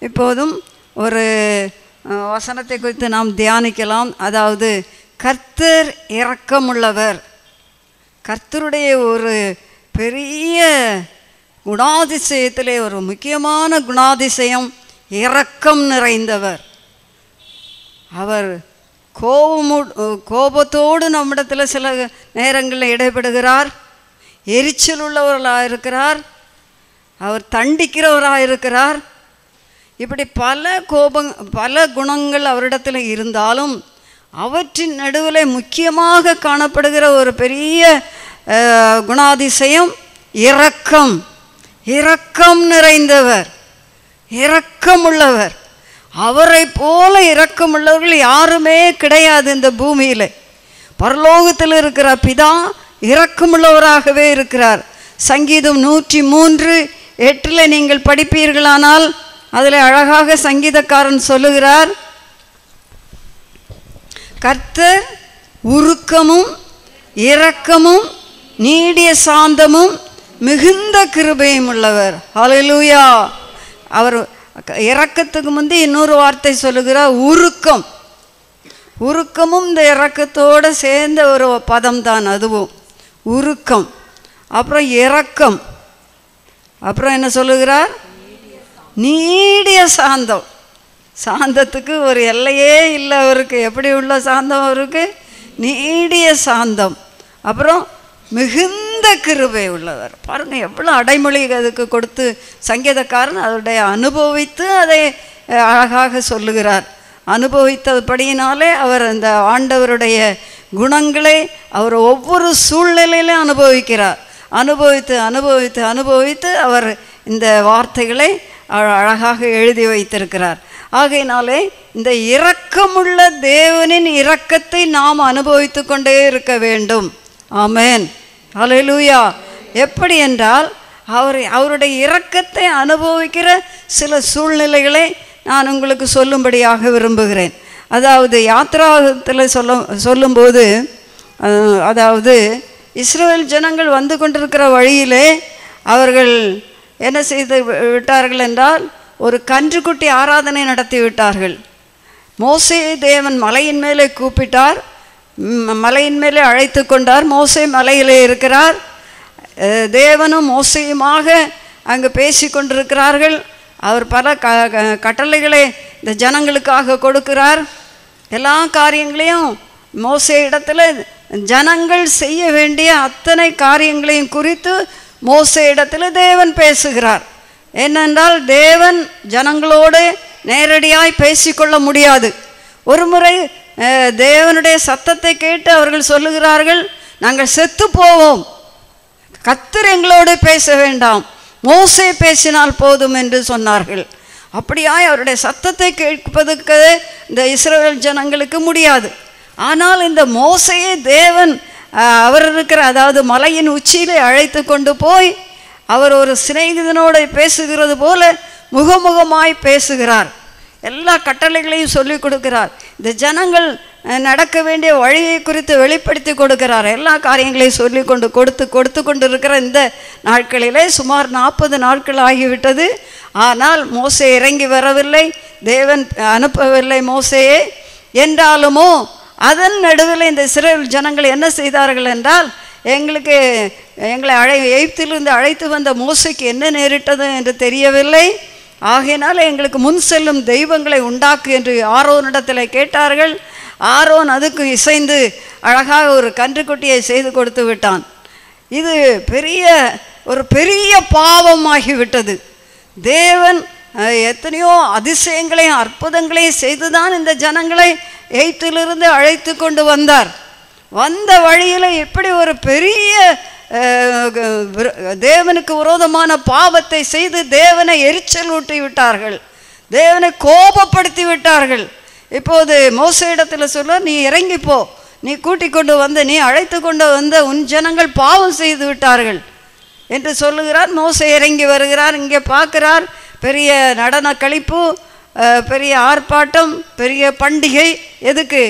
இப்போதும் ஒரு அஹ், வசனத்தை குறித்து நாம் தியானிக்கலாம் அதாவது கர்த்தர் இரக்கமுள்ளவர் கர்த்தருடைய ஒரு பெரிய குணாதிசயத்திலே ஒரு முக்கியமான குணாதிசயம் இரக்கம் நிறைந்தவர் அவர் கோபமு கோபத்தோடு நம்மிடத்தில் சில நேரங்களில் இடைபடுகிறார் எரிச்சல் உள்ளவர்களாக இருக்கிறார் அவர் தண்டிக்கிறவராக இருக்கிறார் இப்படி பல கோபங் பல குணங்கள் அவரிடத்தில் இருந்தாலும் அவற்றின் நடுவில் முக்கியமாக காணப்படுகிற ஒரு பெரிய அஹ், குணாதிசயம் இரக்கம் இரக்கம் நிறைந்தவர் இரக்கமுள்ளவர் அவரை போல இரக்கமுள்ளவர்கள் யாருமே கிடையாது இந்த பூமியில் பரலோகத்தில் இருக்கிற பிதா இரக்கமுள்ளவராகவே இருக்கிறார் சங்கீதம் நூற்றி மூன்று எட்டில் நீங்கள் படிப்பீர்களானால் அதில் அழகாக சங்கீதக்காரன் சொல்லுகிறார் கர்த்தர் உருக்கமும் இரக்கமும் நீடிய சாந்தமும் மிகுந்த கிருபையும் உள்ளவர் ஹalleluya அவர் இரக்கத்துக்கு முந்தி இன்னொரு வார்த்தை சொல்லுகிறார் உருக்கம் உருக்கமும் இந்த இரக்கத்தோடு சேர்ந்த ஒரு பதம் தான் அதுவும் உருக்கம் அப்புறம் இரக்கம் அப்புறம் என்ன சொல்லுகிறார் நீடிய சாந்தம் சாந்தத்துக்கு ஒரு எல்லையே இல்லை அவருக்கு எப்படி உள்ள சாந்தம் அவருக்கு நீடிய சாந்தம் அப்புறம் மிகுந்த கிருபை உள்ளவர் பாருங்க எவ்வளோ அடைமொழி அதுக்கு கொடுத்து சங்கீதக்காரன் அதனுடைய அனுபவித்து அதை அஹ், அழகாக சொல்லுகிறார் அனுபவித்தபடியினாலே அவர் அந்த ஆண்டவருடைய குணங்களை அவர் ஒவ்வொரு சூழ்நிலையிலும் அனுபவிக்கிறார் அனுபவித்து அனுபவித்து அனுபவித்து அவர் இந்த வார்த்தைகளை அழ- அழகாக எழுதி வைத்திருக்கிறார் ஆகையினாலே இந்த இரக்கமுள்ள தேவனின் இரக்கத்தை நாம் அனுபவித்து கொண்டே இருக்க வேண்டும் ஆமென் ஹalleluya எப்படி என்றால் அவர் அவருடைய இரக்கத்தை அனுபவிக்கிற சில சூழ்நிலைகளை நான் உங்களுக்கு சொல்லும்படியாக விரும்புகிறேன் அதாவது யாத்ராகத்தில் சொல்ல சொல்லும்போது அஹ், அதாவது இஸ்ரவேல் ஜனங்கள் வந்து கொண்டிருக்கிற வழியிலே அவர்கள் என்ன செய்து வி- விட்டார்கள் என்றால் ஒரு கன்றுக்குட்டி ஆராதனை நடத்தி விட்டார்கள் மோசே தேவன் மலையின் மேலே கூப்பிட்டார் ம், மலையின் மேலே அழைத்து கொண்டார் மோசே மலையிலே இருக்கிறார் அஹ், தேவனும் மோசையுமாக அங்கு பேசி கொண்டிருக்கிறார்கள் அவர் பல க க- கட்டளைகளை இந்த ஜனங்களுக்காக கொடுக்கிறார் எல்லா காரியங்களையும் மோசே இடத்துல ஜனங்கள் செய்ய வேண்டிய அத்தனை காரியங்களையும் குறித்து மோசே இடத்துல தேவன் பேசுகிறார் ஏனென்றால் தேவன் ஜனங்களோடு நேரடியாய் பேசிக்கொள்ள முடியாது ஒரு முறை அஹ், தேவனுடைய சத்தத்தை கேட்டு அவர்கள் சொல்லுகிறார்கள் நாங்கள் செத்து போவோம் கத்தர் எங்களோடு பேச வேண்டாம் மோசே பேசினால் போதும் என்று சொன்னார்கள் அப்படியாய் அவருடைய சத்தத்தை கேட்பதற்கு இந்த இஸ்ரவேல் ஜனங்களுக்கு முடியாது ஆனால் இந்த மோசையை தேவன் ஆஹ், அவர் இருக்கிற அதாவது மலையின் உச்சியிலே அழைத்து கொண்டு போய் அவர் ஒரு சிநேகிதனோடு பேசுகிறது போல முகமுகமாய் பேசுகிறார் எல்லா கட்டளைகளையும் சொல்லி கொடுக்கிறார் இந்த ஜனங்கள் அஹ், நடக்க வேண்டிய வழியை குறித்து வெளிப்படுத்தி கொடுக்கிறார் எல்லா காரியங்களையும் சொல்லி கொண்டு கொடுத்து கொடுத்து கொண்டு இருக்கிற இந்த நாட்களிலே சுமார் நாற்பது நாட்கள் ஆகிவிட்டது ஆனால் மோசே இறங்கி வரவில்லை தேவன் அனுப்பவில்லை மோசேயே என்றாலுமோ அதன் நடுவில் இந்த இஸ்ரேல் ஜனங்கள் என்ன செய்தார்கள் என்றால் எங்களுக்கு எங்களை அழை எய்ப்திலிருந்து அழைத்து வந்த மோசைக்கு என்ன நேரிட்டது என்று தெரியவில்லை ஆகையினால் எங்களுக்கு முன் செல்லும் தெய்வங்களை உண்டாக்கு என்று ஆரோனிடத்தில் கேட்டார்கள் ஆரோன் அதுக்கு இசைந்து அழகாக ஒரு கன்றுக்குட்டியை செய்து கொடுத்து விட்டான் இது பெரிய ஒரு பெரிய பாவமாகிவிட்டது தேவன் அஹ், எத்தனையோ அதிசயங்களையும் அற்புதங்களையும் செய்துதான் இந்த ஜனங்களை எய்த்திலிருந்து அழைத்து கொண்டு வந்தார் வந்த வழியில் இப்படி ஒரு பெரிய அஹ், விர- தேவனுக்கு விரோதமான பாவத்தை செய்து தேவனை எரிச்சல் ஊட்டி விட்டார்கள் தேவனை கோபப்படுத்தி விட்டார்கள் இப்போது மோச இடத்துல சொல்ல நீ இறங்கி போ நீ கூட்டிக் கொண்டு வந்த நீ அழைத்து கொண்டு வந்த உன் ஜனங்கள் பாவம் செய்து விட்டார்கள் என்று சொல்லுகிறார் மோசே இறங்கி வருகிறார் இங்கே பார்க்கிறார் பெரிய நடன கழிப்பு அஹ், பெரிய ஆர்ப்பாட்டம் பெரிய பண்டிகை எதுக்கு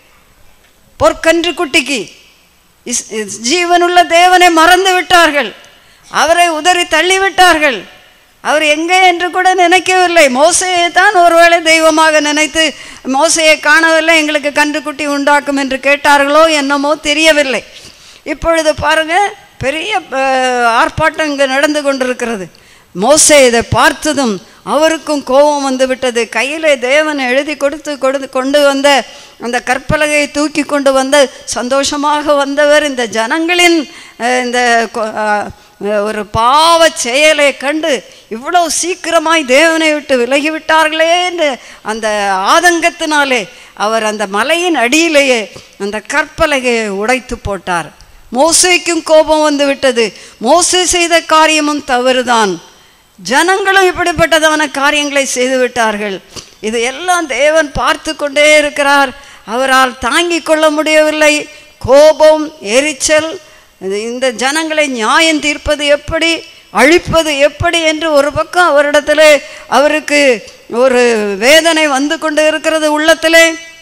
பொற்கன்று குட்டிக்கு இஸ்- இஸ்- ஜீவனுள்ள தேவனை மறந்து விட்டார்கள் அவரை உதறி தள்ளிவிட்டார்கள் அவர் எங்கே என்று கூட நினைக்கவில்லை மோசையை தான் ஒருவேளை தெய்வமாக நினைத்து மோசையை காணவில்லை எங்களுக்கு கன்றுக்குட்டி உண்டாக்கும் என்று கேட்டார்களோ என்னமோ தெரியவில்லை இப்பொழுது பாருங்க பெரிய அஹ், ஆர்ப்பாட்டம் இங்கே நடந்து கொண்டிருக்கிறது மோசே இதை பார்த்ததும் அவருக்கும் கோபம் வந்து விட்டது கையில் தேவன் எழுதி கொடுத்து கொடு கொண்டு வந்த அந்த கற்பலகையை தூக்கி கொண்டு வந்த சந்தோஷமாக வந்தவர் இந்த ஜனங்களின் அஹ், இந்த கொ- அஹ், ஒரு பாவ செயலை கண்டு இவ்வளவு சீக்கிரமாய் தேவனை விட்டு விலகிவிட்டார்களே என்று அந்த ஆதங்கத்தினாலே அவர் அந்த மலையின் அடியிலேயே அந்த கற்பலகையை உடைத்து போட்டார் மோசேக்கும் கோபம் வந்து விட்டது மோசே செய்த காரியமும் தவறுதான் ஜனங்களும் இப்படிப்பட்டதான காரியங்களை செய்து விட்டார்கள் இது எல்லாம் தேவன் பார்த்து கொண்டே இருக்கிறார் அவரால் தாங்கிக் கொள்ள முடியவில்லை கோபம் எரிச்சல் இது- இந்த ஜனங்களை நியாயம் தீர்ப்பது எப்படி அழிப்பது எப்படி என்று ஒரு பக்கம் அவரிடத்திலே அவருக்கு ஒரு வேதனை வந்து கொண்டு இருக்கிறது உள்ளத்திலே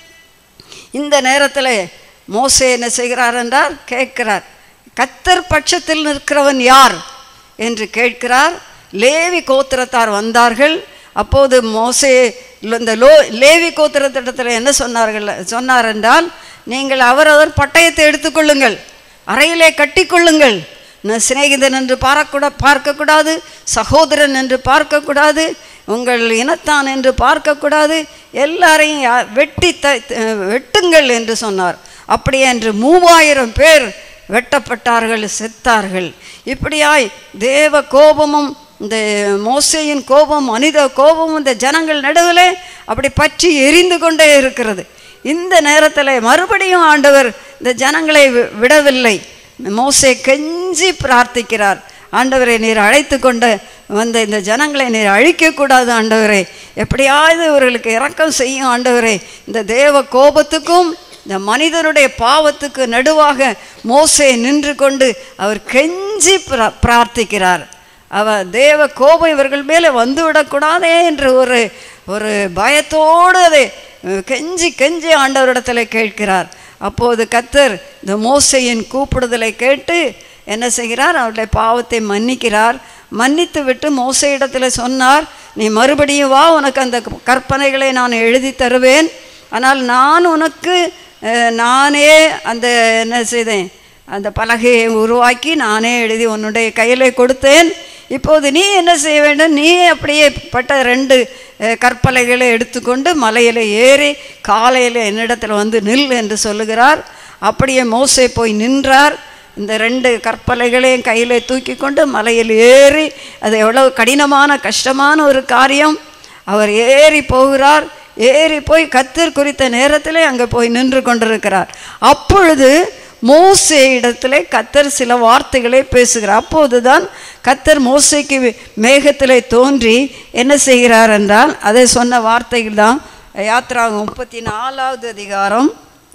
இந்த நேரத்தில் மோசே என்ன செய்கிறார் என்றால் கேட்கிறார் கத்தர் பட்சத்தில் நிற்கிறவன் யார் என்று கேட்கிறார் லேவி கோத்திரத்தார் வந்தார்கள் அப்போது மோசே இந்த லோ லேவி கோத்திரத்திடத்தில் என்ன சொன்னார்கள் சொன்னார் என்றால் நீங்கள் அவரவர் பட்டயத்தை எடுத்துக்கொள்ளுங்கள் அறையிலே கட்டிக்கொள்ளுங்கள் ந- சிநேகிதன் என்று பார்க்கக்கூட பார்க்கக்கூடாது சகோதரன் என்று பார்க்கக்கூடாது உங்கள் இனத்தான் என்று பார்க்கக்கூடாது எல்லாரையும் யா- வெட்டி த த- வெட்டுங்கள் என்று சொன்னார் அப்படியே என்று மூவாயிரம் பேர் வெட்டப்பட்டார்கள் செத்தார்கள் இப்படியாய் தேவ கோபமும் இந்த மோசையின் கோபம் மனித கோபமும் இந்த ஜனங்கள் நடுவிலே அப்படி பற்றி எரிந்து கொண்டே இருக்கிறது இந்த நேரத்தில் மறுபடியும் ஆண்டவர் இந்த ஜனங்களை வி- விடவில்லை மோசே கெஞ்சி பிரார்த்திக்கிறார் ஆண்டவரை நீர் அழைத்து கொண்டு வந்த இந்த ஜனங்களை நீர் அழிக்கக்கூடாது ஆண்டவரே எப்படியாவது இவர்களுக்கு இரக்கம் செய்யும் ஆண்டவரே இந்த தேவ கோபத்துக்கும் இந்த மனிதனுடைய பாவத்துக்கு நடுவாக மோசே நின்று கொண்டு அவர் கெஞ்சி பிரா பிரார்த்திக்கிறார் அவ தேவ கோபம் இவர்கள் மேலே வந்துவிடக்கூடாதே என்று ஒரு ஒரு பயத்தோடு அதை அஹ், கெஞ்சி கெஞ்சி ஆண்டவரிடத்தில் கேட்கிறார் அப்போது கத்தர் இந்த மோசையின் கூப்பிடுதலை கேட்டு என்ன செய்கிறார் அவருடைய பாவத்தை மன்னிக்கிறார் மன்னித்து விட்டு மோசையிடத்தில் சொன்னார் நீ மறுபடியும் வா உனக்கு அந்த கற்பனைகளை நான் எழுதி தருவேன் ஆனால் நான் உனக்கு அஹ், நானே அந்த என்ன செய்தேன் அந்த பலகையை உருவாக்கி நானே எழுதி உன்னுடைய கையிலே கொடுத்தேன் இப்போது நீ என்ன செய்ய வேண்டும் நீ அப்படியே பட்ட ரெண்டு அஹ், கற்பலைகளை எடுத்துக்கொண்டு மலையில் ஏறி காலையில் என்னிடத்தில் வந்து நில் என்று சொல்லுகிறார் அப்படியே மோசே போய் நின்றார் இந்த ரெண்டு கற்பலைகளையும் கையில் தூக்கி கொண்டு மலையில் ஏறி அது எவ்வளவு கடினமான கஷ்டமான ஒரு காரியம் அவர் ஏறி போகிறார் ஏறி போய் கத்தர் குறித்த நேரத்திலே அங்கே போய் நின்று கொண்டிருக்கிறார் அப்பொழுது மோசே இடத்திலே கத்தர் சில வார்த்தைகளை பேசுகிறார் அப்போதுதான் கத்தர் மோசைக்கு மேகத்திலே தோன்றி என்ன செய்கிறார் என்றால் அதை சொன்ன வார்த்தைகள் தான் யாத்ரா முப்பத்தி நாலாவது அதிகாரம்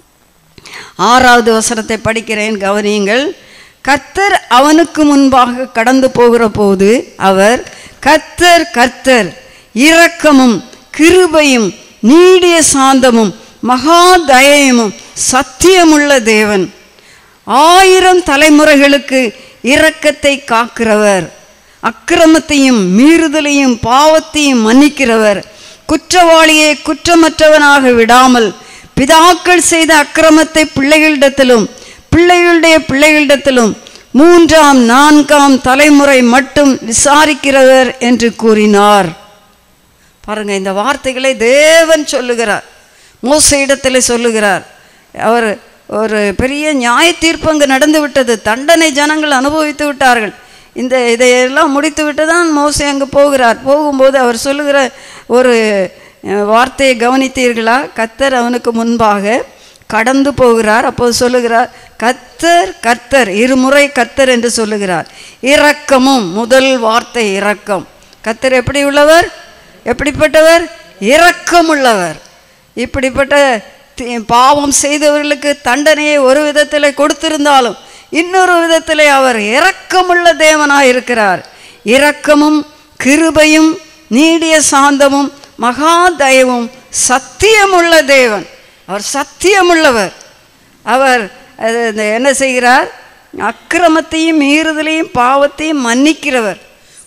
ஆறாவது வசனத்தை படிக்கிறேன் கவனியுங்கள் கர்த்தர் அவனுக்கு முன்பாக கடந்து போகிற போது அவர் கர்த்தர் கர்த்தர் இரக்கமும் கிருபையும் நீடிய சாந்தமும் மகா தயமும் சத்தியமுள்ள தேவன் ஆயிரம் தலைமுறைகளுக்கு இரக்கத்தை காக்கிறவர் அக்கிரமத்தையும் மீறுதலையும் பாவத்தையும் மன்னிக்கிறவர் குற்றவாளியை குற்றமற்றவனாக விடாமல் பிதாக்கள் செய்த அக்கிரமத்தை பிள்ளைகளிடத்திலும் பிள்ளைகளுடைய பிள்ளைகளிடத்திலும் மூன்றாம் நான்காம் தலைமுறை மட்டும் விசாரிக்கிறவர் என்று கூறினார் பாருங்க இந்த வார்த்தைகளை தேவன் சொல்லுகிறார் மோசையிடத்தில் சொல்லுகிறார் அவர் ஒரு பெரிய நியாய தீர்ப்பு அங்கு நடந்து விட்டது தண்டனை ஜனங்கள் அனுபவித்து விட்டார்கள் இந்த இதையெல்லாம் முடித்து விட்டு தான் மோசை அங்கு போகிறார் போகும்போது அவர் சொல்லுகிற ஒரு அஹ், வார்த்தையை கவனித்தீர்களா கத்தர் அவனுக்கு முன்பாக கடந்து போகிறார் அப்போது சொல்லுகிறார் கத்தர் கர்த்தர் இருமுறை கர்த்தர் என்று சொல்லுகிறார் இரக்கமும் முதல் வார்த்தை இரக்கம் கத்தர் எப்படி உள்ளவர் எப்படிப்பட்டவர் இரக்கமுள்ளவர் இப்படிப்பட்ட தி- பாவம் செய்தவர்களுக்கு தண்டனையை ஒரு விதத்தில் கொடுத்திருந்தாலும் இன்னொரு விதத்திலே அவர் இரக்கமுள்ள தேவனாய் இருக்கிறார் இரக்கமும் கிருபையும் நீடிய சாந்தமும் மகா தயவும் சத்தியமுள்ள தேவன் அவர் சத்தியமுள்ளவர் அவர் அது இந்த என்ன செய்கிறார் அக்கிரமத்தையும் மீறுதலையும் பாவத்தையும் மன்னிக்கிறவர்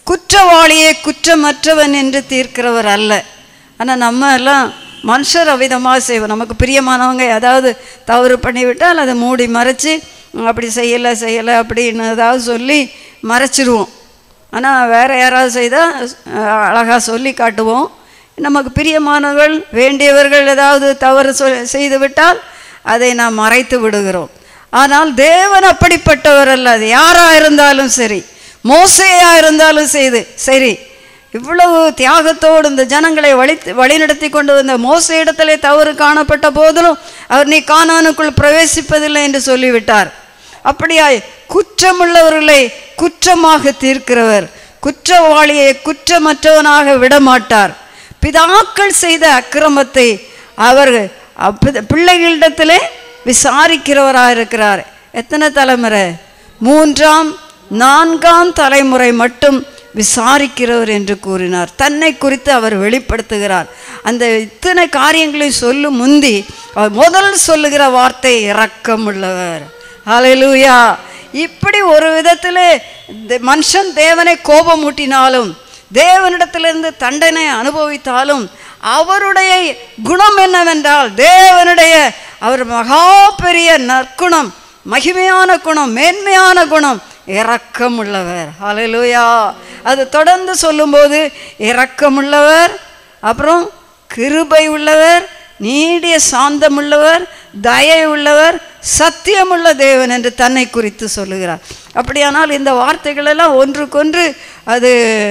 குற்றவாளியை குற்றமற்றவன் என்று தீர்க்கிறவர் அல்ல ஆனால் நம்ம எல்லாம் மனுஷர் அவிதமாக செய்வோம் நமக்கு பிரியமானவங்க ஏதாவது தவறு பண்ணிவிட்டால் அதை மூடி மறைச்சு அப்படி செய்யலை செய்யலை அப்படின்னு ஏதாவது சொல்லி மறைச்சிருவோம் ஆனால் வேறு யாராவது செய்தால் அழகாக சொல்லி காட்டுவோம் நமக்கு பிரியமானவர்கள் வேண்டியவர்கள் ஏதாவது தவறு சொல் செய்து விட்டால் அதை நாம் மறைத்து விடுகிறோம் ஆனால் தேவன் அப்படிப்பட்டவர் அல்ல அது யாராக இருந்தாலும் சரி மோசையாக இருந்தாலும் செய்து சரி இவ்வளவு தியாகத்தோடு இந்த ஜனங்களை வழி வழிநடத்தி கொண்டு வந்த மோச இடத்திலே தவறு காணப்பட்ட போதிலும் அவர் நீ கானானுக்குள் பிரவேசிப்பதில்லை என்று சொல்லிவிட்டார் அப்படியாய் குற்றமுள்ளவர்களை குற்றமாக தீர்க்கிறவர் குற்றவாளியை குற்றமற்றவனாக விடமாட்டார் பிதாக்கள் செய்த அக்கிரமத்தை அவர் அப்ப- பிள்ளைகளிடத்திலே விசாரிக்கிறவராக இருக்கிறார் எத்தனை தலைமுறை மூன்றாம் நான்காம் தலைமுறை மட்டும் விசாரிக்கிறவர் என்று கூறினார் தன்னை குறித்து அவர் வெளிப்படுத்துகிறார் அந்த இத்தனை காரியங்களை சொல்லும் முந்தி அவர் முதல் சொல்லுகிற வார்த்தை இரக்கமுள்ளவர் ஹalleluya இப்படி ஒரு விதத்திலே இந்த மனுஷன் தேவனை கோபமூட்டினாலும் தேவனிடத்திலிருந்து தண்டனை அனுபவித்தாலும் அவருடைய குணம் என்னவென்றால் தேவனுடைய அவர் மகா பெரிய நற்குணம் மகிமையான குணம் மேன்மையான குணம் இரக்கமுள்ளவர் ஹalleluya அது தொடர்ந்து சொல்லும்போது இரக்கமுள்ளவர் அப்புறம் கிருபை உள்ளவர் நீடிய சாந்தமுள்ளவர் தயை உள்ளவர் சத்தியமுள்ள தேவன் என்று தன்னை குறித்து சொல்லுகிறார் அப்படியானால் இந்த வார்த்தைகள் எல்லாம் ஒன்றுக்கொன்று அது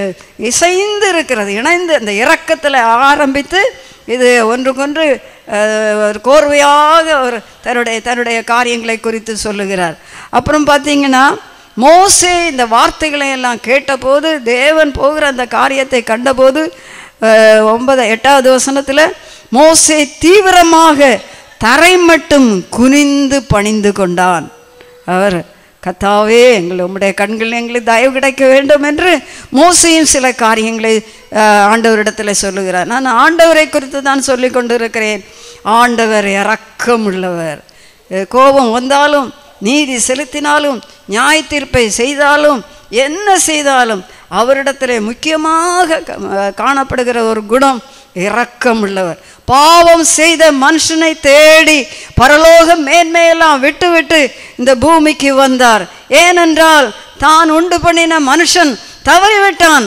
இசைந்து இருக்கிறது இணைந்து அந்த இரக்கத்தில் ஆரம்பித்து இது ஒன்றுக்கொன்று அஹ், ஒரு கோர்வையாக ஒரு தன்னுடைய தன்னுடைய காரியங்களை குறித்து சொல்லுகிறார் அப்புறம் பார்த்தீங்கன்னா மோசே இந்த வார்த்தைகளை எல்லாம் கேட்டபோது தேவன் போகிற அந்த காரியத்தை கண்டபோது அஹ், ஒன்பது எட்டாவது வசனத்தில் மோசே தீவிரமாக தரை மட்டும் குனிந்து பணிந்து கொண்டான் அவர் கத்தாவே எங்கள் உம்முடைய கண்கள் எங்களுக்கு தயவு கிடைக்க வேண்டும் என்று மோசையும் சில காரியங்களை அஹ், ஆண்டவரிடத்தில் சொல்லுகிறார் நான் ஆண்டவரை குறித்து தான் சொல்லி கொண்டிருக்கிறேன் ஆண்டவர் இரக்கமுள்ளவர் அஹ், கோபம் வந்தாலும் நீதி செலுத்தினாலும் நியாய தீர்ப்பை செய்தாலும் என்ன செய்தாலும் அவரிடத்திலே முக்கியமாக க- அஹ், காணப்படுகிற ஒரு குணம் இரக்கமுள்ளவர் பாவம் செய்த மனுஷனை தேடி பரலோக மேன்மையெல்லாம் விட்டு விட்டு இந்த பூமிக்கு வந்தார் ஏனென்றால் தான் உண்டு பண்ணின மனுஷன் தவறிவிட்டான்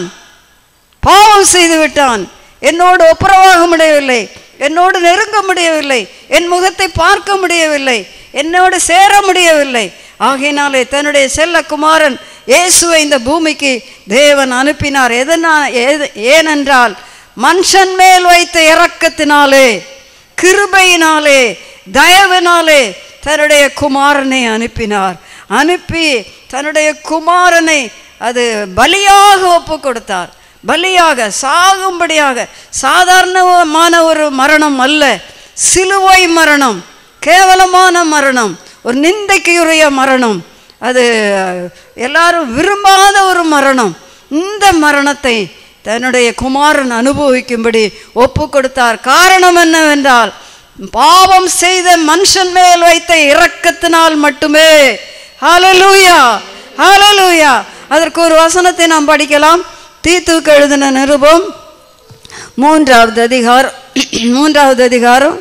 பாவம் செய்து விட்டான் என்னோடு ஒப்புரவாக முடியவில்லை என்னோடு நெருங்க முடியவில்லை என் முகத்தை பார்க்க முடியவில்லை என்னோடு சேர முடியவில்லை ஆகையினாலே தன்னுடைய செல்ல குமாரன் இயேசுவை இந்த பூமிக்கு தேவன் அனுப்பினார் எதனா ஏது- ஏனென்றால் மனுஷன் மேல் வைத்த இரக்கத்தினாலே கிருபையினாலே தயவினாலே தன்னுடைய குமாரனை அனுப்பினார் அனுப்பி தன்னுடைய குமாரனை அது பலியாக ஒப்பு கொடுத்தார் பலியாக சாகும்படியாக சாதாரணமான ஒரு மரணம் அல்ல சிலுவை மரணம் கேவலமான மரணம் ஒரு நிந்தைக்குரிய மரணம் அது எல்லாரும் விரும்பாத ஒரு மரணம் இந்த மரணத்தை தன்னுடைய குமாரன் அனுபவிக்கும்படி ஒப்பு கொடுத்தார் காரணம் என்னவென்றால் பாவம் செய்த மனுஷன் மேல் வைத்த இரக்கத்தினால் மட்டுமே ஹalleluya ஹalleluya அதற்கு ஒரு வசனத்தை நாம் படிக்கலாம் தீத்துக்கு எழுதின நிருபம் மூன்றாவது அதிகாரம் மூன்றாவது அதிகாரம்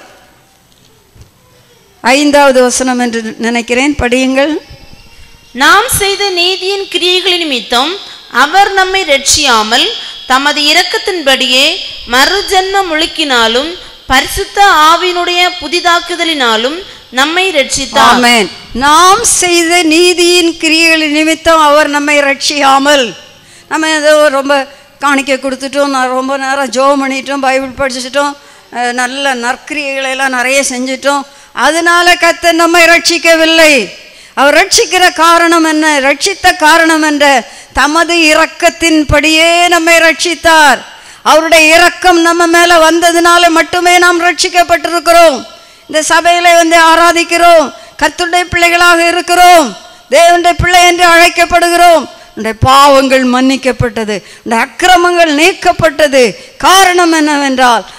ஐந்தாவது வசனம் என்று நினைக்கிறேன் படியுங்கள் நாம் செய்த நீதியின் கிரியைகளின் நிமித்தம் அவர் நம்மை ரட்சியாமல் தமது இரக்கத்தின்படியே மறுஜன்ம முழுக்கினாலும் பரிசுத்த ஆவியினுடைய புதிதாக்குதலினாலும் நம்மை ரட்சித்தார் ஆமென் நாம் செய்த நீதியின் கிரியைகளின் நிமித்தம் அவர் நம்மை ரட்சியாமல் நம்ம ஏதோ ரொம்ப காணிக்கை கொடுத்துட்டோம் நான் ரொம்ப நேரம் ஜோம் பண்ணிட்டோம் பைபிள் படிச்சுட்டோம் அஹ், நல்ல நற்கிரியைகளை எல்லாம் நிறைய செஞ்சிட்டோம் அதனால கர்த்தர் நம்மை ரட்சிக்கவில்லை அவர் ரட்சிக்கிற காரணம் என்ன ரட்சித்த காரணம் என்ற தமது இரக்கத்தின்படியே நம்மை ரட்சித்தார் அவருடைய இரக்கம் நம்ம மேலே வந்ததுனால மட்டுமே நாம் ரட்சிக்கப்பட்டிருக்கிறோம் இந்த சபையில வந்து ஆராதிக்கிறோம் கர்த்தருடைய பிள்ளைகளாக இருக்கிறோம் தேவனுடைய பிள்ளை என்று அழைக்கப்படுகிறோம் உன்னுடைய பாவங்கள் மன்னிக்கப்பட்டது உன்னுடைய அக்கிரமங்கள் நீக்கப்பட்டது காரணம் என்னவென்றால்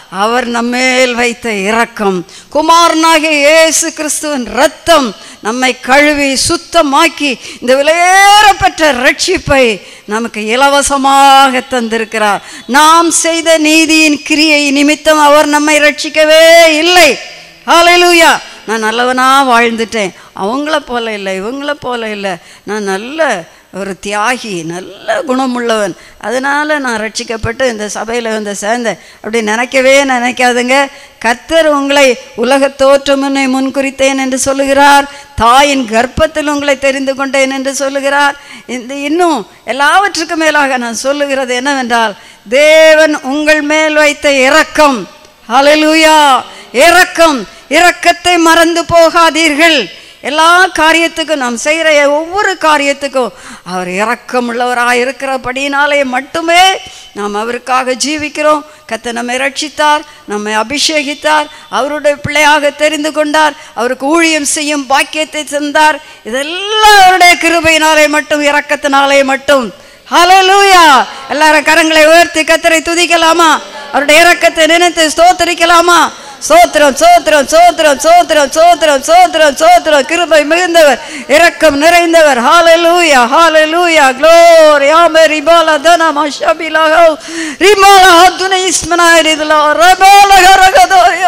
அவர் நம்மேல் வைத்த இரக்கம் குமாரனாகிய இயேசு கிறிஸ்துவின் இரத்தம் நம்மை கழுவி சுத்தமாக்கி இந்த விலையேறப்பெற்ற ரட்சிப்பை நமக்கு இலவசமாக தந்திருக்கிறார் நாம் செய்த நீதியின் கிரியை நிமித்தம் அவர் நம்மை ரட்சிக்கவே இல்லை ஹalleluya நான் நல்லவனா வாழ்ந்துட்டேன் அவங்கள போல இல்லை இவங்கள போல இல்லை நான் நல்ல ஒரு தியாகி நல்ல குணமுள்ளவன் அதனால் நான் ரட்சிக்கப்பட்டு இந்த சபையில் வந்து சேர்ந்தேன் அப்படி நினைக்கவே நினைக்காதுங்க கர்த்தர் உங்களை உலக தோற்றமுன்னை முன்குறித்தேன் என்று சொல்லுகிறார் தாயின் கர்ப்பத்தில் உங்களை தெரிந்து கொண்டேன் என்று சொல்லுகிறார் இந்த இன்னும் எல்லாவற்றுக்கும் மேலாக நான் சொல்லுகிறது என்னவென்றால் தேவன் உங்கள் மேல் வைத்த இரக்கம் ஹalleluya இரக்கம் இரக்கத்தை மறந்து போகாதீர்கள் எல்லா காரியத்துக்கும் நாம் செய்கிற ஒவ்வொரு காரியத்துக்கும் அவர் இரக்கம் உள்ளவராக இருக்கிறபடினாலே மட்டுமே நாம் அவருக்காக ஜீவிக்கிறோம் கத்த நம்மை ரட்சித்தார் நம்மை அபிஷேகித்தார் அவருடைய பிள்ளையாக தெரிந்து கொண்டார் அவருக்கு ஊழியம் செய்யும் பாக்கியத்தை தந்தார் இதெல்லாம் அவருடைய கிருபையினாலே மட்டும் இரக்கத்தினாலே மட்டும் ஹalleluya எல்லாரும் கரங்களை உயர்த்தி கத்தரை துதிக்கலாமா அவருடைய இரக்கத்தை நினைத்து ஸ்தோத்தரிக்கலாமா சோத்திரம் சோத்திரம் சோத்திரம் சோத்திரம் சோத்திரம் சோத்திரம் சோத்திரம் கிருபை மிகுந்தவர் இரக்கம் நிறைந்தவர் ஹalleluya ஹalleluya glory amen ribala dana mashabilaho rimala haduna ismana ridla rabala garagadoya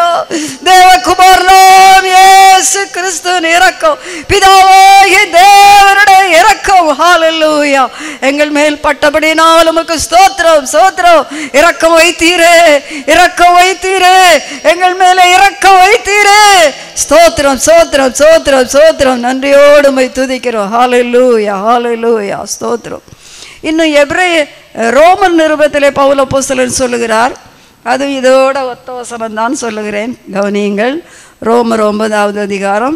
தேவகுமாரனாம் இயேசு கிறிஸ்துவின் இரக்கம் பிதாவாகிய தேவனுடைய இரக்கம் ஹalleluya எங்கள் மேல் பட்டபடினால் உமக்கு ஸ்தோத்திரம் ஸ்தோத்திரம் இரக்கம் வைத்தீரே இரக்கம் வைத்தீரே எங்கள் மேலே இரக்கம் வைத்தீரே ஸ்தோத்திரம் ஸ்தோத்திரம் ஸ்தோத்திரம் ஸ்தோத்திரம் நன்றியோடு உம்மை துதிக்கிறோம் ஹalleluya ஹalleluya ஸ்தோத்திரம் இன்னும் எப்ரே ரோமன் நிருபத்திலே பவுல அப்போஸ்தலன் சொல்லுகிறார் அது இதோட ஒத்த வசனம் தான் சொல்லுகிறேன் கவனியுங்கள் ரோமர் ஒன்பதாவது அதிகாரம்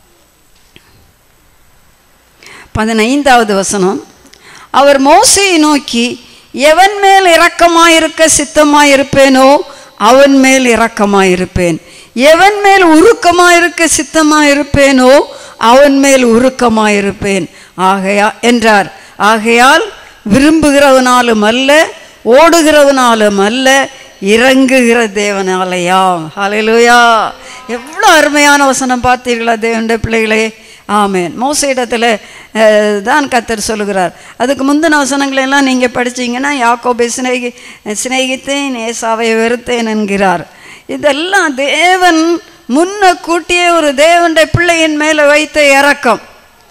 பதினைந்தாவது வசனம் அவர் மோசையை நோக்கி எவன் மேல் இரக்கமாயிருக்க சித்தமாயிருப்பேனோ அவன் மேல் இரக்கமாயிருப்பேன் எவன் மேல் உருக்கமாயிருக்க சித்தமாயிருப்பேனோ அவன் மேல் உருக்கமாயிருப்பேன் ஆகையா என்றார் ஆகையால் விரும்புகிறவனாலும் அல்ல ஓடுகிறவனாலும் அல்ல இறங்குகிற தேவனாலயாம் ஹalleluya எவ்வளோ அருமையான வசனம் பார்த்தீர்களா தேவனுடைய பிள்ளைகளே ஆமேன் மோசையிடத்தில் தான் கத்தர் சொல்லுகிறார் அதுக்கு முந்தின வசனங்களை எல்லாம் நீங்கள் படிச்சீங்கன்னா யாக்கோபை சிநேகி சிநேகித்தேன் ஏசாவை வெறுத்தேன் என்கிறார் இதெல்லாம் தேவன் முன்ன கூட்டிய ஒரு தேவனுடைய பிள்ளையின் மேலே வைத்த இரக்கம்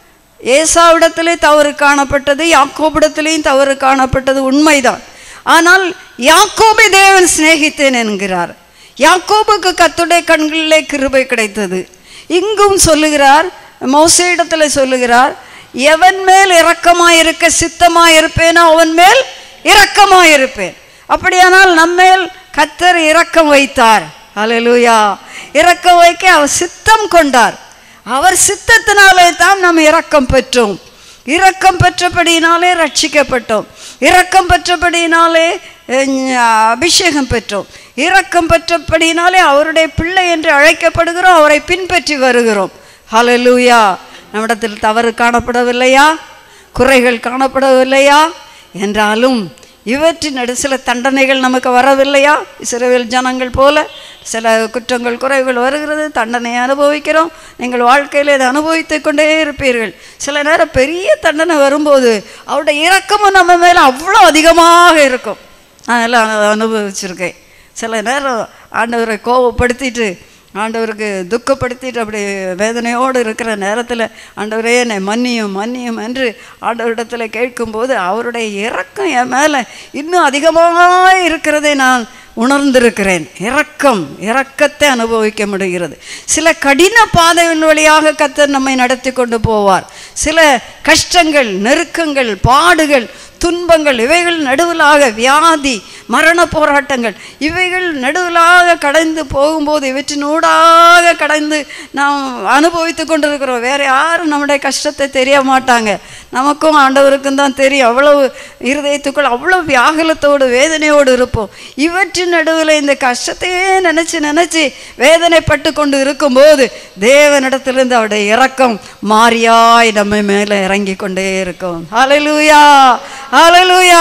ஏசாவிடத்திலே தவறு காணப்பட்டது யாக்கோபிடத்திலேயும் தவறு காணப்பட்டது உண்மைதான் ஆனால் யாக்கோபை தேவன் சிநேகித்தேன் என்கிறார் யாக்கோபுக்கு கத்துடைய கண்களிலே கிருபை கிடைத்தது இங்கும் சொல்லுகிறார் மோசையிடத்தில் சொல்லுகிறார் எவன் மேல் இரக்கமாயிருக்க சித்தமாயிருப்பேனோ அவன் மேல் இரக்கமாயிருப்பேன் அப்படியானால் நம்மேல் கத்தர் இரக்கம் வைத்தார் ஹalleluya இரக்கம் வைக்க அவர் சித்தம் கொண்டார் அவர் சித்தத்தினாலே தான் நாம் இரக்கம் பெற்றோம் இரக்கம் பெற்றபடியினாலே ரட்சிக்கப்பட்டோம் இரக்கம் பெற்றபடியினாலே அஹ், அபிஷேகம் பெற்றோம் இரக்கம் பெற்றபடியினாலே அவருடைய பிள்ளை என்று அழைக்கப்படுகிறோம் அவரை பின்பற்றி வருகிறோம் ஹalleluya நம்மிடத்தில் தவறு காணப்படவில்லையா குறைகள் காணப்படவில்லையா என்றாலும் இவற்றின் நடு சில தண்டனைகள் நமக்கு வரவில்லையா இஸ்ரவேல் ஜனங்கள் போல சில குற்றங்கள் குறைகள் வருகிறது தண்டனை அனுபவிக்கிறோம் நீங்கள் வாழ்க்கையில் இதை அனுபவித்து கொண்டே இருப்பீர்கள் சில நேரம் பெரிய தண்டனை வரும்போது அவருடைய இரக்கமும் நம்ம மேலே அவ்வளோ அதிகமாக இருக்கும் நான் எல்லாம் அனு- அனுபவிச்சிருக்கேன் சில நேரம் ஆண்டவரை கோவப்படுத்திட்டு ஆண்டவருக்கு துக்கப்படுத்திட்டு அப்படி வேதனையோடு இருக்கிற நேரத்தில் ஆண்டவரே என்னை மன்னியும் மன்னியும் என்று ஆண்டவரிடத்தில் கேட்கும்போது அவருடைய இரக்கம் என் மேலே இன்னும் அதிகமாக இருக்கிறதை நான் உணர்ந்திருக்கிறேன் இரக்கம் இரக்கத்தை அனுபவிக்க முடிகிறது சில கடின பாதைகள் வழியாக கத்தர் நம்மை நடத்தி கொண்டு போவார் சில கஷ்டங்கள் நெருக்கங்கள் பாடுகள் துன்பங்கள் இவைகள் நடுவிலாக வியாதி மரண போராட்டங்கள் இவைகள் நடுவிலாக கடந்து போகும்போது இவற்றினூடாக கடந்து நாம் அனுபவித்து கொண்டிருக்கிறோம் வேற யாரும் நம்முடைய கஷ்டத்தை தெரிய மாட்டாங்க நமக்கும் ஆண்டவருக்கும் தான் தெரியும் அவ்வளவு இருதயத்துக்குள் அவ்வளோ வியாகுலத்தோடு வேதனையோடு இருப்போம் இவற்றின் நடுவில் இந்த கஷ்டத்தையே நினச்சி நினச்சி வேதனைப்பட்டு கொண்டு இருக்கும்போது தேவனிடத்திலிருந்து அவருடைய இரக்கம் மாறியாய் நம்ம மேலே இறங்கி கொண்டே இருக்கும் ஹalleluya ஹalleluya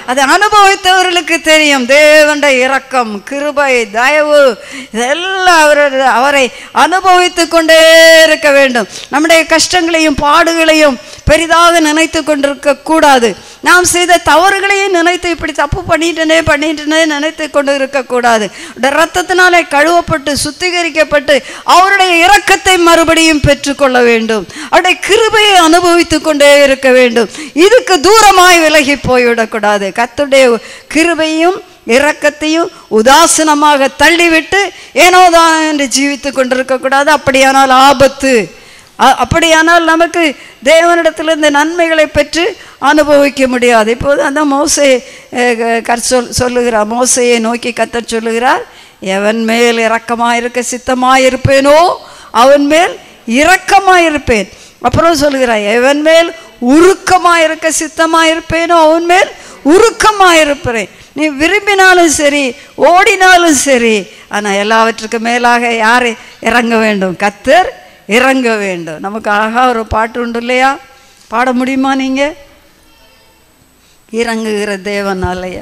அதை அனுபவித்தவர்களுக்கு தெரியும் தேவண்ட இரக்கம் கிருபை தயவு இதெல்லாம் அவர் அவரை அனுபவித்து கொண்டே இருக்க வேண்டும் நம்முடைய கஷ்டங்களையும் பாடுகளையும் பெரிதாக நினைத்து கொண்டிருக்க கூடாது நாம் செய்த தவறுகளையும் நினைத்து இப்படி தப்பு பண்ணிட்டனே பண்ணிட்டனே நினைத்து கொண்டு இருக்கக்கூடாது அவருடைய ரத்தத்தினாலே கழுவப்பட்டு சுத்திகரிக்கப்பட்டு அவருடைய இரக்கத்தை மறுபடியும் பெற்றுக்கொள்ள வேண்டும் அவருடைய கிருபையை அனுபவித்து கொண்டே இருக்க வேண்டும் இதுக்கு தூரமாய் விலகி போய்விடக்கூடாது கத்துடைய கிருபையும் இரக்கத்தையும் உதாசீனமாக தள்ளிவிட்டு ஏனோதான் என்று ஜீவித்து கொண்டிருக்கக்கூடாது அப்படியானால் ஆபத்து அ- அப்படியானால் நமக்கு தேவனிடத்தில் இந்த நன்மைகளை பெற்று அனுபவிக்க முடியாது இப்போது அந்த மோசை கற் சொல் சொல்லுகிறார் மோசையை நோக்கி கத்தர் சொல்லுகிறார் எவன் மேல் இரக்கமாக இருக்க சித்தமாக இருப்பேனோ அவன் மேல் இரக்கமாக இருப்பேன் அப்புறம் சொல்லுகிறார் எவன் மேல் உருக்கமாக இருக்க சித்தமாக இருப்பேனோ அவன் மேல் உருக்கமாக இருப்பேன் நீ விரும்பினாலும் சரி ஓடினாலும் சரி ஆனால் எல்லாவற்றுக்கும் மேலாக யார் இறங்க வேண்டும் கத்தர் இறங்க வேண்டும் நமக்கு அழகா ஒரு பாட்டு உண்டு இல்லையா பாட முடியுமா நீங்க இறங்குகிற தேவன் அல்லையா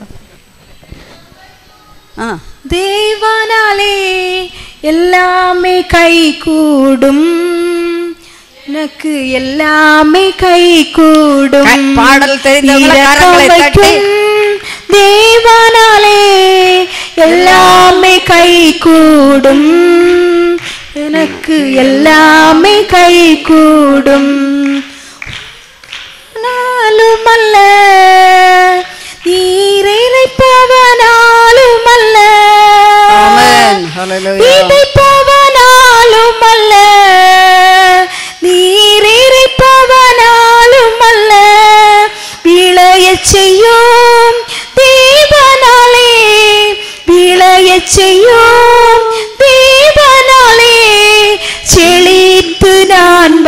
ஆ தேவனாலே எல்லாமே கை கூடும் எனக்கு எல்லாமே கை கூடும் கை- பாடல் தெரிந்தவங்க இரக்கம் கரங்களை தட்டி. வைக்கும் தேவனாலே எல்லாமே கை கூடும் எனக்கு எல்லாமே கை கூடும் நாளுமல்ல நீரிழைப்பவனாலுமல்ல ஆமென். ஹalleluya. விதைப்பவனாலுமல்ல நீரிழைப்பவனாலுமல்ல விளையச் செய்யும் தேவனாலே விளையச் செய்யும் தேவனாலே செழித்து நான்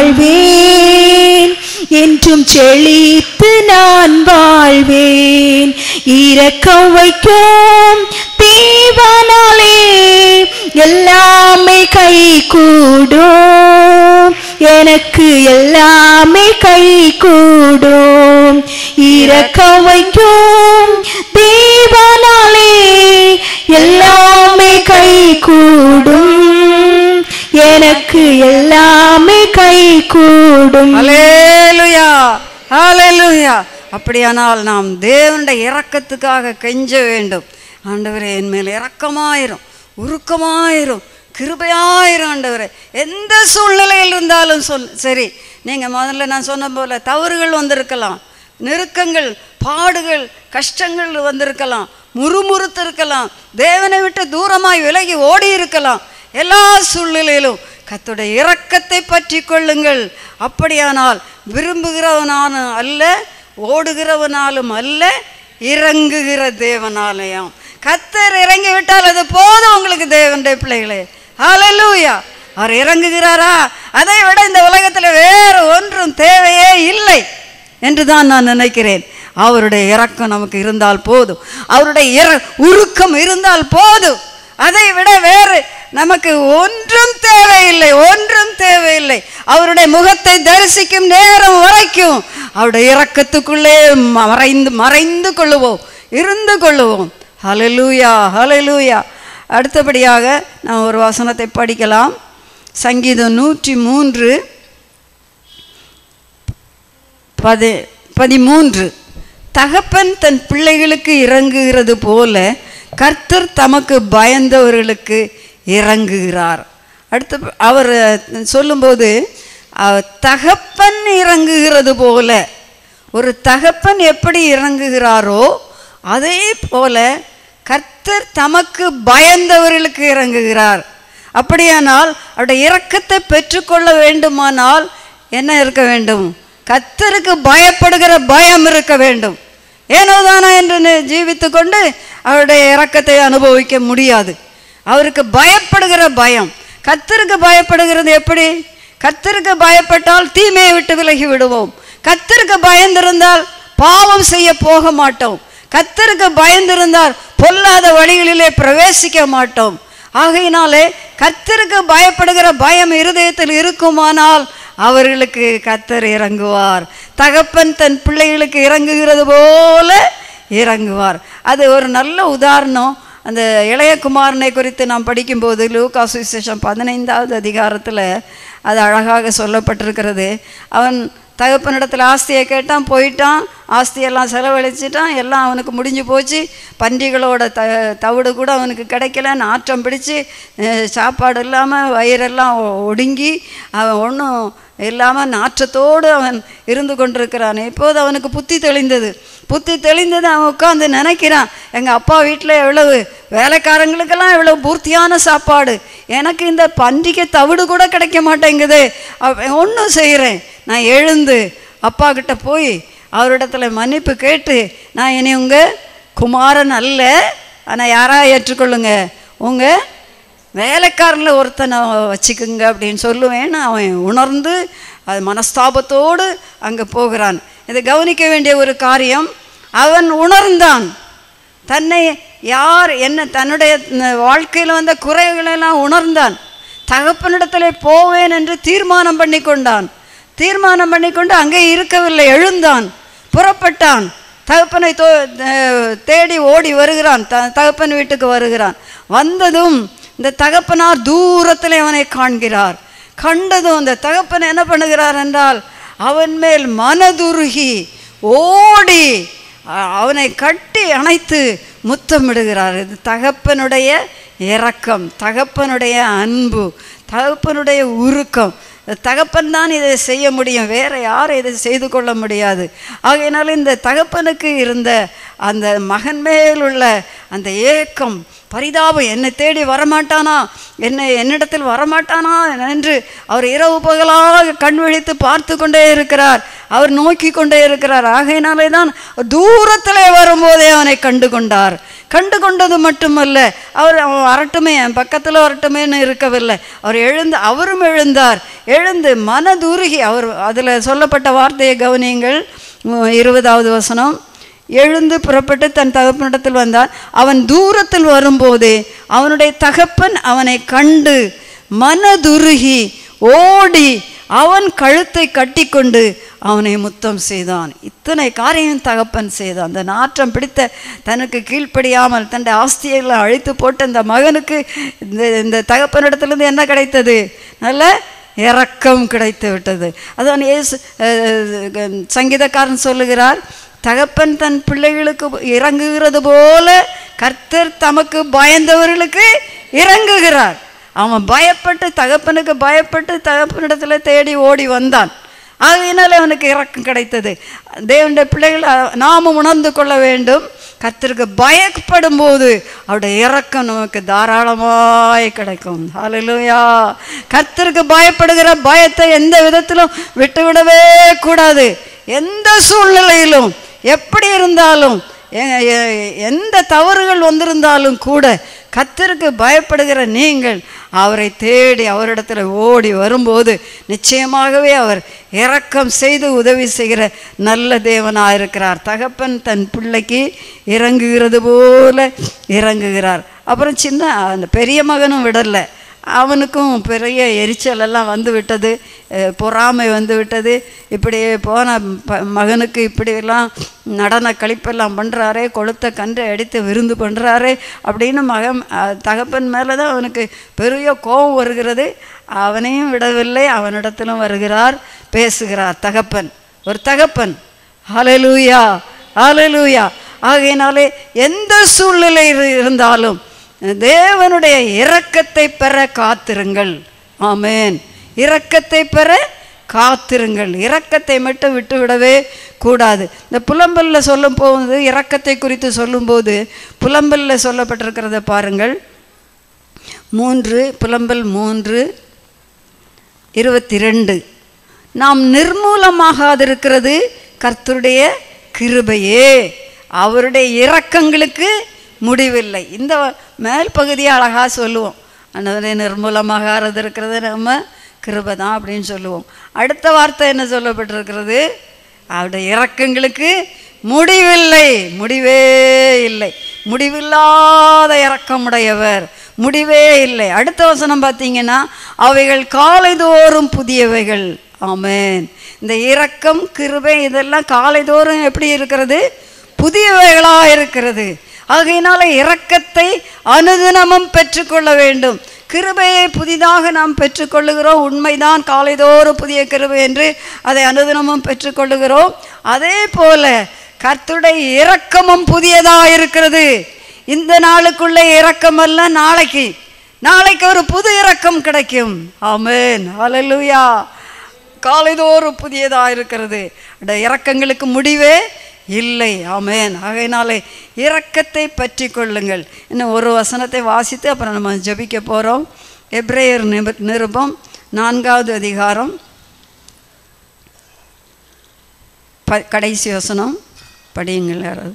வாழ்வேன் என்றும் செழித்து நான் வாழ்வேன் இரக்கம் வைக்கும் தேவனாலே எல்லாமே கை கூடும் எனக்கு எல்லாமே கை கூடும் இரக்கம் வைக்கும் தேவனாலே எல்லாமே கை கூடும் எனக்கு எல்லாமே கை கூடும் ஹalleluya ஹalleluya அப்படியானால் நாம் தேவனுடைய இரக்கத்துக்காக கெஞ்ச வேண்டும் ஆண்டவரே என் மேல் இரக்கமாயிரும் உருக்கமாயிரும் கிருபையாயிரும் ஆண்டவரே எந்த சூழ்நிலையில் இருந்தாலும் சொல் சரி நீங்கள் முதல்ல நான் சொன்ன போல தவறுகள் வந்திருக்கலாம் நெருக்கங்கள் பாடுகள் கஷ்டங்கள் வந்திருக்கலாம் முறுமுறுத்து இருக்கலாம் தேவனை விட்டு தூரமாய் விலகி ஓடி இருக்கலாம் எல்லா சூழ்நிலையிலும் கர்த்தருடைய இரக்கத்தை பற்றி கொள்ளுங்கள் அப்படியானால் விரும்புகிறவனான அல்ல ஓடுகிறவனாலும் அல்ல இறங்குகிற தேவனாலயம் கத்தர் இறங்கி விட்டால் அது போதும் உங்களுக்கு தேவனுடைய பிள்ளைகளே ஹalleluya அவர் இறங்குகிறாரா அதை விட இந்த உலகத்தில் வேறு ஒன்றும் தேவையே இல்லை என்று தான் நான் நினைக்கிறேன் அவருடைய இரக்கம் நமக்கு இருந்தால் போதும் அவருடைய இற உருக்கம் இருந்தால் போதும் அதை விட வேறு நமக்கு ஒன்றும் தேவையில்லை ஒன்றும் தேவையில்லை அவருடைய முகத்தை தரிசிக்கும் நேரம் வரைக்கும் அவருடைய இரக்கத்துக்குள்ளே மறைந்து மறைந்து கொள்ளுவோம் இருந்து கொள்ளுவோம் ஹalleluya ஹalleluya அடுத்தபடியாக நாம் ஒரு வசனத்தை படிக்கலாம் சங்கீதம் நூற்றி மூன்று பதி பதிமூன்று தகப்பன் தன் பிள்ளைகளுக்கு இறங்குகிறது போல கர்த்தர் தமக்கு பயந்தவர்களுக்கு இறங்குகிறார் அடுத்து அவர் சொல்லும்போது அவர் தகப்பன் இறங்குகிறது போல ஒரு தகப்பன் எப்படி இறங்குகிறாரோ அதே போல கர்த்தர் தமக்கு பயந்தவர்களுக்கு இறங்குகிறார் அப்படியானால் அவருடைய இரக்கத்தை பெற்றுக்கொள்ள வேண்டுமானால் என்ன இருக்க வேண்டும் கர்த்தருக்கு பயப்படுகிற பயம் இருக்க வேண்டும் ஏனோதானா என்று நி- ஜீவித்துக் கொண்டு அவருடைய இரக்கத்தை அனுபவிக்க முடியாது அவருக்கு பயப்படுகிற பயம் கர்த்தருக்கு பயப்படுகிறது எப்படி கர்த்தருக்கு பயப்பட்டால் தீமையை விட்டு விலகி விடுவோம் கர்த்தருக்கு பயந்திருந்தால் பாவம் செய்ய போக மாட்டோம் கர்த்தருக்கு பயந்திருந்தால் பொல்லாத வழிகளிலே பிரவேசிக்க மாட்டோம் ஆகையினாலே கர்த்தருக்கு பயப்படுகிற பயம் இருதயத்தில் இருக்குமானால் அவர்களுக்கு கர்த்தர் இறங்குவார் தகப்பன் தன் பிள்ளைகளுக்கு இறங்குகிறது போல இறங்குவார் அது ஒரு நல்ல உதாரணம் அந்த இளையகுமாரனை குறித்து நாம் படிக்கும்போது லூக்கா சுவிசேஷம் பதினைந்தாவது அதிகாரத்தில் அது அழகாக சொல்லப்பட்டிருக்கிறது அவன் தகப்பனிடத்தில் ஆஸ்தியை கேட்டான் போயிட்டான் ஆஸ்தியெல்லாம் செலவழிச்சிட்டான் எல்லாம் அவனுக்கு முடிஞ்சு போச்சு பன்றிகளோட த தவிடு கூட அவனுக்கு கிடைக்கல நாற்றம் பிடிச்சு அஹ், சாப்பாடு இல்லாமல் வயிறெல்லாம் ஒ- ஒடுங்கி அவன் ஒன்றும் இல்லாமல் நாற்றத்தோடு அவன் இருந்து கொண்டிருக்கிறான் இப்போது அவனுக்கு புத்தி தெளிந்தது புத்தி தெளிந்தது அவன் உட்காந்து நினைக்கிறான் எங்கள் அப்பா வீட்டில் எவ்வளவு வேலைக்காரங்களுக்கெல்லாம் எவ்வளவு பூர்த்தியான சாப்பாடு எனக்கு இந்த பன்றிக்கு தவிடு கூட கிடைக்க மாட்டேங்குது ஒன்றும் செய்கிறேன் நான் எழுந்து அப்பா கிட்ட போய் அவரிடத்துல மன்னிப்பு கேட்டு நான் இனி உங்கள் குமாரன் அல்ல ஆனால் யாரா ஏற்றுக்கொள்ளுங்க உங்கள் வேலைக்காரனில் ஒருத்தனை வச்சுக்குங்க அப்படின்னு சொல்லுவேன்னு அவன் உணர்ந்து அது மனஸ்தாபத்தோடு அங்கே போகிறான் இதை கவனிக்க வேண்டிய ஒரு காரியம் அவன் உணர்ந்தான் தன்னை யார் என்ன தன்னுடைய வாழ்க்கையில் வந்த குறைகளெல்லாம் உணர்ந்தான் தகப்பனிடத்தில் போவேன் என்று தீர்மானம் பண்ணி கொண்டான் தீர்மானம் பண்ணிக்கொண்டு அங்கே இருக்கவில்லை எழுந்தான் புறப்பட்டான் தகப்பனை தோ அஹ் தேடி ஓடி வருகிறான் த தகப்பன் வீட்டுக்கு வருகிறான் வந்ததும் இந்த தகப்பனார் தூரத்தில் அவனை காண்கிறார் கண்டதும் இந்த தகப்பன் என்ன பண்ணுகிறார் என்றால் அவன் மேல் மனதுருகி ஓடி அ- அவனை கட்டி அணைத்து முத்தமிடுகிறார் இது தகப்பனுடைய இரக்கம் தகப்பனுடைய அன்பு தகப்பனுடைய உருக்கம் தகப்பன் தான் இதை செய்ய முடியும் வேற யாரும் இதை செய்து கொள்ள முடியாது ஆகையினால இந்த தகப்பனுக்கு இருந்த அந்த மகன் மேல் உள்ள அந்த ஏக்கம் பரிதாபம் என்னை தேடி வரமாட்டானா என்னை என்னிடத்தில் வரமாட்டானா என்று அவர் இரவு பகலாக கண் விழித்து பார்த்து கொண்டே இருக்கிறார் அவர் நோக்கி கொண்டே இருக்கிறார் ஆகையினாலே தான் தூரத்திலே வரும்போதே அவனை கண்டு கொண்டார் கண்டு கொண்டது மட்டுமல்ல அவர் அவன் வரட்டுமே என் பக்கத்தில் வரட்டுமேன்னு இருக்கவில்லை அவர் எழுந்து அவரும் எழுந்தார் எழுந்து மனதுருகி அவர் அதில் சொல்லப்பட்ட வார்த்தையை கவனியுங்கள் உம், இருபதாவது வசனம் எழுந்து புறப்பட்டு தன் தகப்பனிடத்தில் வந்தான் அவன் தூரத்தில் வரும்போதே அவனுடைய தகப்பன் அவனை கண்டு மனதுருகி ஓடி அவன் கழுத்தை கட்டிக்கொண்டு அவனை முத்தம் செய்தான் இத்தனை காரியம் தகப்பன் செய்தான் அந்த நாற்றம் பிடித்த தனக்கு கீழ்ப்படியாமல் தன்னுடைய ஆஸ்தியெல்லாம் அழித்து போட்ட இந்த மகனுக்கு இந்த இந்த தகப்பனிடத்திலிருந்து என்ன கிடைத்தது நல்ல இரக்கம் கிடைத்து விட்டது அதான் இயேசு அஹ், சங்கீதக்காரன் சொல்லுகிறார் தகப்பன் தன் பிள்ளைகளுக்கு இறங்குகிறது போல கர்த்தர் தமக்கு பயந்தவர்களுக்கு இறங்குகிறார் அவன் பயப்பட்டு தகப்பனுக்கு பயப்பட்டு தகப்பனிடத்துல தேடி ஓடி வந்தான் ஆகையினால அவனுக்கு இறக்கம் கிடைத்தது தேவனுடைய பிள்ளைகள் அஹ், நாமும் உணர்ந்து கொள்ள வேண்டும் கர்த்தருக்கு பயப்படும் போது அவருடைய இறக்கம் நமக்கு தாராளமாய் கிடைக்கும் ஹalleluya கர்த்தருக்கு பயப்படுகிற பயத்தை எந்த விதத்திலும் விட்டுவிடவே கூடாது எந்த சூழ்நிலையிலும் எப்படி இருந்தாலும் எ- எ- எந்த தவறுகள் வந்திருந்தாலும் கூட கர்த்தருக்கு பயப்படுகிற நீங்கள் அவரை தேடி அவரிடத்துல ஓடி வரும்போது நிச்சயமாகவே அவர் இரக்கம் செய்து உதவி செய்கிற நல்ல தேவனாக இருக்கிறார் தகப்பன் தன் பிள்ளைக்கு இறங்குகிறது போல இறங்குகிறார் அப்புறம் சின்ன அந்த பெரிய மகனும் விடலை அவனுக்கும் பெரிய எரிச்சல் எல்லாம் வந்து விட்டது அஹ் பொறாமை வந்து விட்டது இப்படி போன ப- மகனுக்கு இப்படியெல்லாம் நடன கழிப்பெல்லாம் பண்ணுறாரே கொளுத்த கன்றை அடித்து விருந்து பண்ணுறாரே அப்படின்னு மகன் அஹ் தகப்பன் மேலே தான் அவனுக்கு பெரிய கோபம் வருகிறது அவனையும் விடவில்லை அவனிடத்திலும் வருகிறார் பேசுகிறார் தகப்பன் ஒரு தகப்பன் ஹalleluya ஹalleluya ஆகையினாலே எந்த சூழ்நிலை இரு- இருந்தாலும் தேவனுடைய இரக்கத்தை பெற காத்திருங்கள் ஆமென் இரக்கத்தை பெற காத்திருங்கள் இரக்கத்தை மட்டும் விட்டு விடவே கூடாது இந்த புலம்பல்ல சொல்லும் போது இரக்கத்தை குறித்து சொல்லும்போது புலம்பல்ல சொல்லப்பட்டிருக்கிறத பாருங்கள் மூன்று புலம்பல் மூன்று இருபத்தி ரெண்டு நாம் நிர்மூலமாகாதிருக்கிறது கர்த்தருடைய கிருபையே அவருடைய இரக்கங்களுக்கு முடிவில்லை இந்த மேல் பகுதியை அழகாக சொல்லுவோம் அந்த நிர்மூலமாகாது இருக்கிறது நம்ம கிருபை தான் அப்படின்னு சொல்லுவோம் அடுத்த வார்த்தை என்ன சொல்லப்பட்டிருக்கிறது அவருடைய இரக்கங்களுக்கு முடிவில்லை முடிவே இல்லை முடிவில்லாத இரக்கமுடையவர் முடிவே இல்லை அடுத்த வசனம் பார்த்தீங்கன்னா அவைகள் காலைதோறும் புதியவைகள் ஆமென் இந்த இரக்கம் கிருபை இதெல்லாம் காலைதோறும் எப்படி இருக்கிறது புதியவைகளாக இருக்கிறது ஆகையினால இரக்கத்தை அனுதினமும் பெற்றுக்கொள்ள வேண்டும் கிருபையை புதிதாக நாம் பெற்றுக்கொள்ளுகிறோம் உண்மைதான் காலைதோறும் புதிய கிருபை என்று அதை அனுதினமும் பெற்றுக்கொள்ளுகிறோம் அதே போல கர்த்தருடைய இரக்கமும் புதியதாக இருக்கிறது இந்த நாளுக்குள்ள இரக்கம் அல்ல நாளைக்கு நாளைக்கு ஒரு புது இரக்கம் கிடைக்கும் ஆமென் ஹalleluya காலைதோறும் புதியதாக இருக்கிறது அந்த இரக்கங்களுக்கு முடிவே இல்லை ஆமென் ஆகையினாலே இரக்கத்தை பற்றி கொள்ளுங்கள் இன்னும் ஒரு வசனத்தை வாசித்து அப்புறம் நம்ம ஜெபிக்க போகிறோம் எப்ரேயர் நிப நிருபம் நான்காவது அதிகாரம் ப கடைசி வசனம் படியுங்கள் யாராவது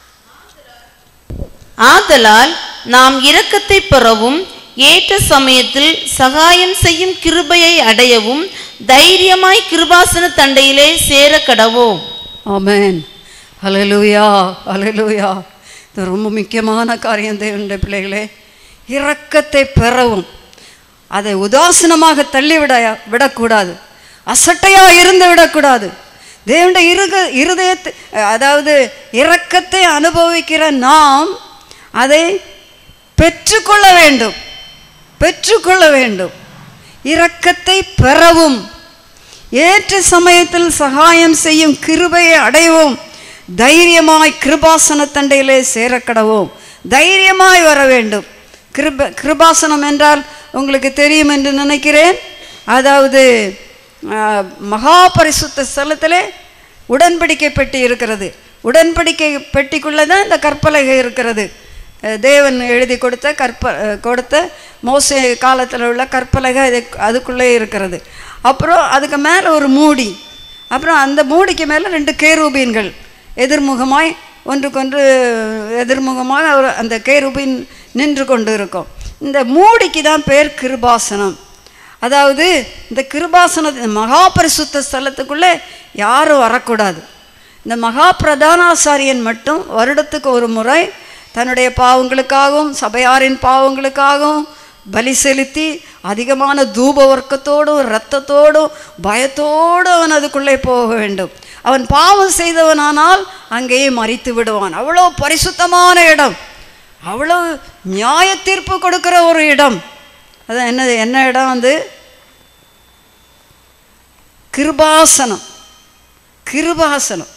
ஆதலால் நாம் இரக்கத்தை பெறவும் ஏற்ற சமயத்தில் சகாயம் செய்யும் கிருபையை அடையவும் தைரியமாய் கிருபாசன தண்டையிலே சேர கடவோம் ஆமென் ஹalleluya ஹalleluya இது ரொம்ப முக்கியமான காரியம் தேவனுடைய பிள்ளைகளே இரக்கத்தை பெறவும் அதை உதாசீனமாக தள்ளிவிட விடக்கூடாது அசட்டையாக இருந்து விடக்கூடாது தேவனுடைய இருக இருதயத்தை அதாவது இரக்கத்தை அனுபவிக்கிற நாம் அதை பெற்றுக்கொள்ள வேண்டும் பெற்றுக்கொள்ள வேண்டும் இரக்கத்தை பெறவும் ஏற்ற சமயத்தில் சகாயம் செய்யும் கிருபையை அடைவோம் தைரியமாய் கிருபாசன தண்டையிலே சேரக்கடவோம் தைரியமாய் வர வேண்டும் கிருப கிருபாசனம் என்றால் உங்களுக்கு தெரியும் என்று நினைக்கிறேன் அதாவது ஆஹ், மகா பரிசுத்த ஸ்தலத்திலே உடன்படிக்கை பெட்டி இருக்கிறது உடன்படிக்கை பெட்டிக்குள்ளே தான் இந்த கற்பலகை இருக்கிறது அஹ் தேவன் எழுதி கொடுத்த கற்ப அஹ் கொடுத்த மோசே காலத்தில் உள்ள கற்பலகை அது அதுக்குள்ளே இருக்கிறது அப்புறம் அதுக்கு மேலே ஒரு மூடி அப்புறம் அந்த மூடிக்கு மேலே ரெண்டு கேரூபீன்கள் எதிர்முகமாய் ஒன்றுக்கொன்று எதிர்முகமாக ஒரு அந்த கேரூபீன் நின்று கொண்டு இருக்கும் இந்த மூடிக்கு தான் பேர் கிருபாசனம் அதாவது இந்த கிருபாசன மகா பரிசுத்த ஸ்தலத்துக்குள்ளே யாரும் வரக்கூடாது இந்த மகா பிரதானாசாரியன் மட்டும் வருடத்துக்கு ஒரு முறை தன்னுடைய பாவங்களுக்காகவும் சபையாரின் பாவங்களுக்காகவும் பலி செலுத்தி அதிகமான தூப வர்க்கத்தோடும் இரத்தத்தோடும் பயத்தோடும் அவன் அதுக்குள்ளே போக வேண்டும் அவன் பாவம் செய்தவனானால் அங்கேயே மறித்து விடுவான் அவ்வளோ பரிசுத்தமான இடம் அவ்வளோ நியாய தீர்ப்பு கொடுக்கிற ஒரு இடம் அதான் என்ன என்ன இடம் வந்து கிருபாசனம் கிருபாசனம்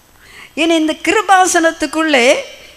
இனி இந்த கிருபாசனத்துக்குள்ளே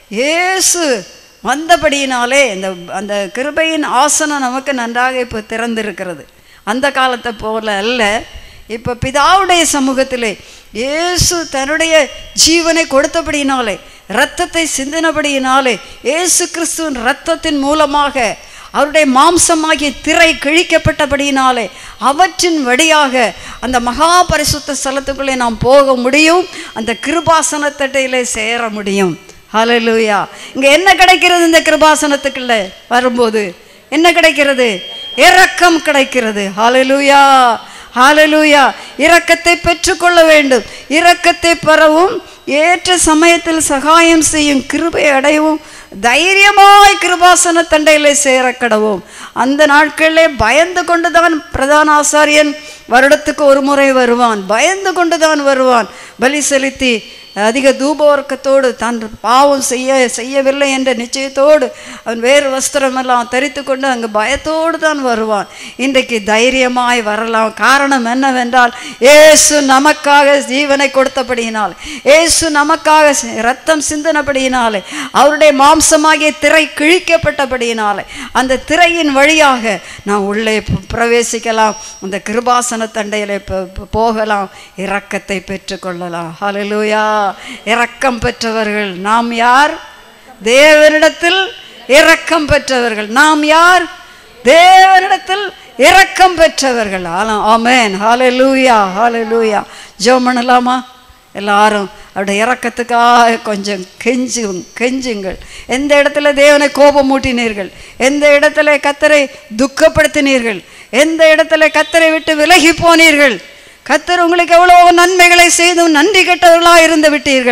இயேசு வந்தபடியினாலே இந்த அந்த கிருபையின் ஆசனம் நமக்கு நன்றாக இப்போ திறந்திருக்கிறது அந்த காலத்தை போல அல்ல இப்போ பிதாவுடைய சமூகத்திலே இயேசு தன்னுடைய ஜீவனை கொடுத்தபடியினாலே இரத்தத்தை சிந்தினபடியினாலே இயேசு கிறிஸ்துவின் இரத்தத்தின் மூலமாக அவருடைய மாம்சமாகிய திரை கிழிக்கப்பட்டபடியினாலே அவற்றின் வழியாக அந்த மகா பரிசுத்த ஸ்தலத்துக்குள்ளே நாம் போக முடியும் அந்த கிருபாசன தட்டையிலே சேர முடியும் ஹalleluya இங்க என்ன கிடைக்கிறது இந்த கிருபாசனத்துக்குள்ள வரும்போது என்ன கிடைக்கிறது இரக்கம் கிடைக்கிறது ஹalleluya ஹalleluya இரக்கத்தை பெற்றுக்கொள்ள வேண்டும் இரக்கத்தை பெறவும் ஏற்ற சமயத்தில் சகாயம் செய்யும் கிருபை அடையவும் தைரியமாய் கிருபாசன தண்டையிலே சேர கடவோம் அந்த நாட்களிலே பயந்து கொண்டுதான் பிரதான ஆசாரியன் வருடத்துக்கு ஒரு முறை வருவான் பயந்து கொண்டுதான் வருவான் பலி செலுத்தி அதிக தூபவர்க்கத்தோடு தான் பாவம் செய்ய செய்யவில்லை என்ற நிச்சயத்தோடு அவன் வேறு வஸ்திரமெல்லாம் தரித்து கொண்டு அங்கு பயத்தோடு தான் வருவான் இன்றைக்கு தைரியமாய் வரலாம் காரணம் என்னவென்றால் இயேசு நமக்காக ஜீவனை கொடுத்தபடியினால் இயேசு நமக்காக சி- ரத்தம் சிந்தினபடியினாலே அவருடைய மாம்சமாகிய திரை கிழிக்கப்பட்டபடியினாலே அந்த திரையின் வழியாக நாம் உள்ளே ப- பிரவேசிக்கலாம் அந்த கிருபாசன தண்டையிலே ப- ப- போகலாம் இரக்கத்தை பெற்றுக்கொள்ளலாம் ஹalleluya இரக்கம் பெற்றவர்கள் நாம் யார் தேவனிடத்தில் இரக்கம் பெற்றவர்கள் நாம் யார் தேவனிடத்தில் இரக்கம் பெற்றவர்கள் ஆலாம் ஆமென் ஹalleluya ஹalleluya ஜெபம் பண்ணலாமா எல்லாரும் அவருடைய இறக்கத்துக்காக கொஞ்சம் கெஞ்சும் கெஞ்சுங்கள் எந்த இடத்துல தேவனை கோபம் மூட்டினீர்கள் எந்த இடத்துல கத்தரை துக்கப்படுத்தினீர்கள் எந்த இடத்துல கத்தரை விட்டு விலகி போனீர்கள் கத்தர் உங்களுக்கு எவ்வளோ நன்மைகளை செய்தும் நன்றி கெட்டவர்களாக இருந்து விட்டீர்கள்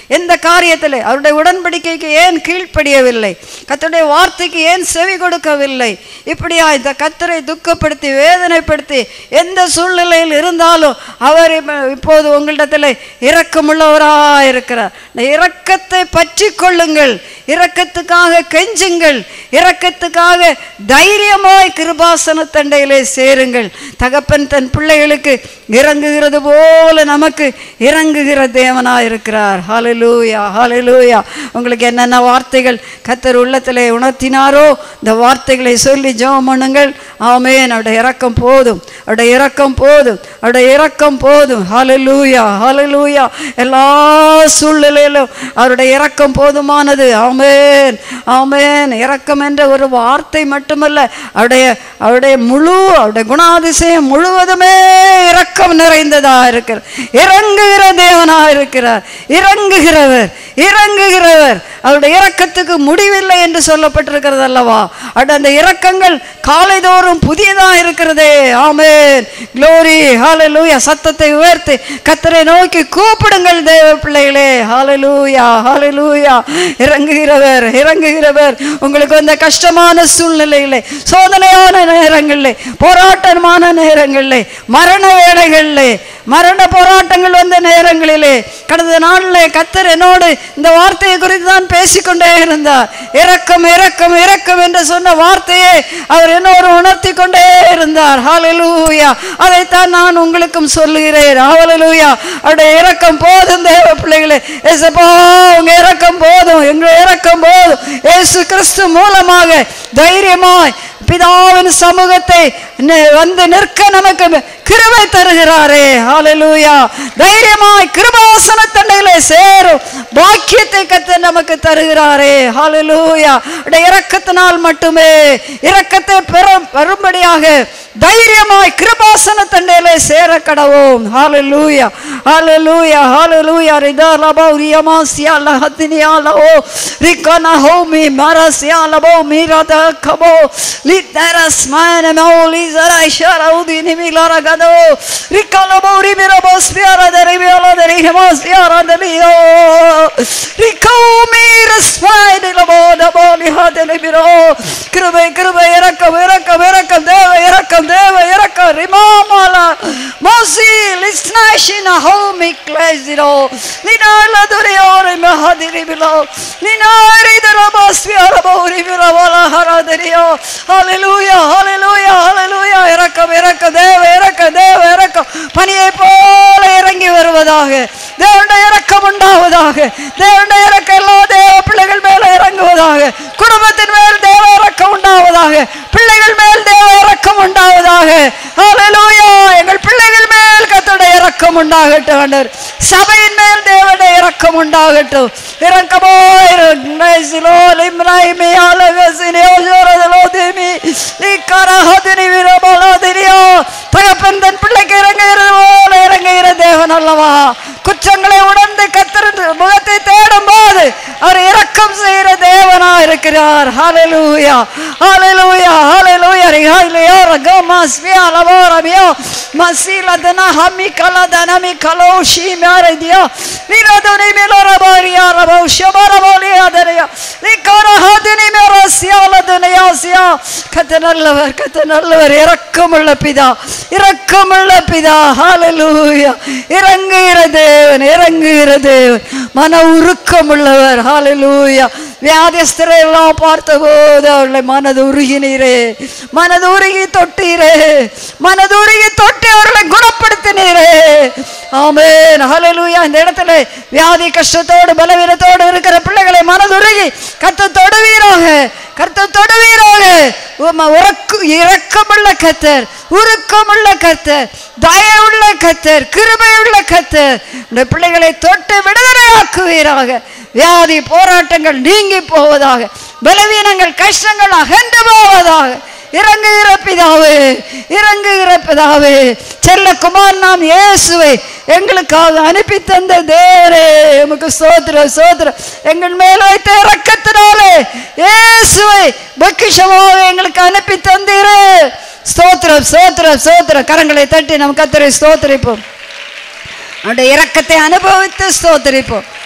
எந்த காரியத்தில் அவருடைய உடன்படிக்கைக்கு ஏன் கீழ்ப்படியவில்லை கத்தருடைய வார்த்தைக்கு ஏன் செவி கொடுக்கவில்லை இப்படியா இந்த கத்தரை துக்கப்படுத்தி வேதனைப்படுத்தி எந்த சூழ்நிலையில் இருந்தாலும் அவர் இப்ப- இப்போது உங்களிடத்தில் இரக்கமுள்ளவராக இருக்கிறார் இந்த இரக்கத்தை பற்றி கொள்ளுங்கள் இரக்கத்துக்காக கெஞ்சுங்கள் இரக்கத்துக்காக தைரியமாய் கிருபாசன தண்டையிலே சேருங்கள் தகப்பன் தன் பிள்ளைகளுக்கு இறங்குகிறது போல நமக்கு இறங்குகிற தேவனாய் இருக்கிறார் ஹalleluya ஹalleluya உங்களுக்கு என்னென்ன வார்த்தைகள் கத்தர் உள்ளத்திலே உணர்த்தினாரோ இந்த வார்த்தைகளை சொல்லி ஜெபம் பண்ணுங்கள் ஆமென் அவருடைய இரக்கம் போதும் அவருடைய இரக்கம் போதும் அவருடைய இரக்கம் போதும் ஹalleluya ஹalleluya எல்லா சூழ்நிலையிலும் அவருடைய இரக்கம் போதுமானது ஆமென் ஆமென் இரக்கம் என்ற ஒரு வார்த்தை மட்டுமல்ல அவருடைய அவருடைய முழு அவருடைய குணாதிசயம் முழுவதுமே இரக்கம் நிறைந்ததா இருக்கிறார் இறங்குகிற தேவனா இருக்கிறார் இறங்குகிறவர் இறங்குகிறவர் அவருடைய இரக்கத்துக்கு முடிவில்லை என்று சொல்லப்பட்டிருக்கிறது அல்லவா அட அந்த இரக்கங்கள் காலைதோறும் புதியதா இருக்கிறதே ஆமென் க்ளோரி ஹalleluya சத்தத்தை உயர்த்தி கத்தரை நோக்கி கூப்பிடுங்கள் தேவ பிள்ளைகளே ஹalleluya ஹalleluya இறங்குகிறவர் இறங்குகிறவர் உங்களுக்கு அந்த கஷ்டமான சூழ்நிலையிலே சோதனையான நேரங்களிலே போராட்டமான நேரங்களிலே மரண வேளைகளிலே மரண போராட்டங்கள் வந்த நேரங்களிலே கடந்த நாளிலே கத்தர் என்னோடு இந்த வார்த்தையை குறித்து தான் பேசிக்கொண்டே இருந்தார் இரக்கம் இரக்கம் இரக்கம் என்று சொன்ன வார்த்தையை அவர் என்னோடு உணர்த்தி கொண்டே இருந்தார் ஹalleluya அதைத்தான் நான் உங்களுக்கும் சொல்லுகிறேன் ஹalleluya அவருடைய இரக்கம் போதும் தேவ பிள்ளைகளே ஏசப்பா உங்க இரக்கம் போதும் எங்க இரக்கம் போதும் இயேசு கிறிஸ்து மூலமாக தைரியமாய் பிதாவின் சமூகத்தை நி- வந்து நிற்க நமக்கு கிருபை தருகிறாரே ஹalleluya தைரியமாய் கிருபாசன தண்டையிலே சேரும் பாக்கியத்தை கத்த நமக்கு தருகிறாரே ஹalleluya உடைய இரக்கத்தினால் மட்டுமே இரக்கத்தை பெறும் பெறும்படியாக தைரியமாய் கிருபாசன தண்டையிலே சேர கடவோம் ஹalleluya ஹalleluya ஹalleluya ரிதாலபோ ரியமாசியா லஹத்தினியா லோ ரிகனா ஹோமி மரசியா லபோ மீரத கபோ லித்தரஸ் மானமோ லிசரா ஷரௌதி நிமிலர கதோ ரிகலபோ ரிமிரபோ ஸ்பியார தரிமியோல தரிஹமோ ஸ்பியார தரியோ ரிகோ மீரஸ் ஃபைடிலபோ டபோ லிஹதலிமிரோ கிருபை கிருபை இரக்கம் இரக்கம் இரக்கம் தேவ இரக்கம் தேவ இரக்கம் ரிமாமாலா மோசி லிஸ்னாஷினா ஹோமி கிளேசிரோ நினால துரியோரி மஹதிரிபிலோ நினாரி தரபாஸ்வி அரபோரி விரவல ஹரதரியோ ஹalleluya ஹalleluya ஹalleluya இரக்கம் இரக்கம் தேவ இரக்கம் தேவ இரக்கம் பனியை போல இறங்கி வருவதாக தேவனுடைய இரக்கம் உண்டாவதாக தேவனுடைய இரக்கம் எல்லா தேவ பிள்ளைகள் மேல இறங்குவதாக குடும்பத்தின் மேல் தேவ இரக்கம் உண்டாவதாக பிள்ளைகள் மேல் தேவ இரக்கம் உண்டாவதாக ஹalleluya எங்கள் பிள்ளைகள் மேல் கர்த்தருடைய இரக்கம் உண்டாகட்டும் ஆண்டவர் சபையின் மேல் தேவனுடைய இரக்கம் உண்டாகட்டும் இரக்கமோ இறங்கிலோ லிம்ராய்மி அலகசினியோ ஜோரதலோ தேமி லிக்கரஹதினி விரபலோதினியோ தகப்பன் தன் பிள்ளைக்கு இறங்குகிறது போல இறங்குகிற தேவன் அல்லவா குற்றங்களை உணர்ந்து கத்தர் முகத்தை தேடும் போது அவர் இரக்கம் செய்கிற தேவனா இருக்கிறார் ஹalleluya ஹalleluya ஹalleluya ரிஹைலியோ ரகமாஸ்மியா லவோரமியோ மசீலதன ஹமி கலதனமி கலோஷி மேரதியோ நிரதுனி மிலரபாரியா ரபோ ஷபரபோலியா தரியா நிக்கோர ஹதினி மேரசியா லதுனியா சியா கத்த நல்லவர் கத்த நல்லவர் இரக்கமுள்ள பிதா இரக்கமுள்ள பிதா ஹalleluya இறங்குகிற தேவன் இறங்குகிற தேவன் மன உருக்கமுள்ளவர் ஹalleluya வியாதிஸ்தரை எல்லாம் பார்த்தபோது அவர்களை மனது உருகினீரே மனது உருகி தொட்டீரே மனது உருகி தொட்டி அவர்களை குணப்படுத்தினீரே ஆமென் ஹalleluya இந்த இடத்துல வியாதி கஷ்டத்தோடு பலவீனத்தோடு இருக்கிற பிள்ளைகளை மனதுருகி கத்த தொடுவீராக கர்த்த தொடுவீராக உம உறக்கு இரக்கமுள்ள கத்தர் உருக்கமுள்ள கத்தர் தயவுள்ள கத்தர் கிருபையுள்ள கத்தர் இந்த பிள்ளைகளை தொட்டு விடுதலையாக்குவீராக வியாதி போராட்டங்கள் நீங்கி போவதாக பலவீனங்கள் கஷ்டங்கள் அகன்று போவதாக இறங்குகிற பிதாவே இறங்குகிற பிதாவே செல்ல குமார் நாம் இயேசுவை எங்களுக்காக அனுப்பி தந்த தேவரே உமக்கு சோதர சோதர எங்கள் மேல் வைத்த இரக்கத்தினாலே இயேசுவை பொக்கிஷமாக எங்களுக்கு அனுப்பி தந்தீரே ஸ்தோத்திரம் ஸ்தோத்திரம் ஸ்தோத்திரம் கரங்களை தட்டி நம் கத்தரை ஸ்தோத்திரிப்போம் அவருடைய இரக்கத்தை அனுபவித்து ஸ்தோத்திரிப்போம்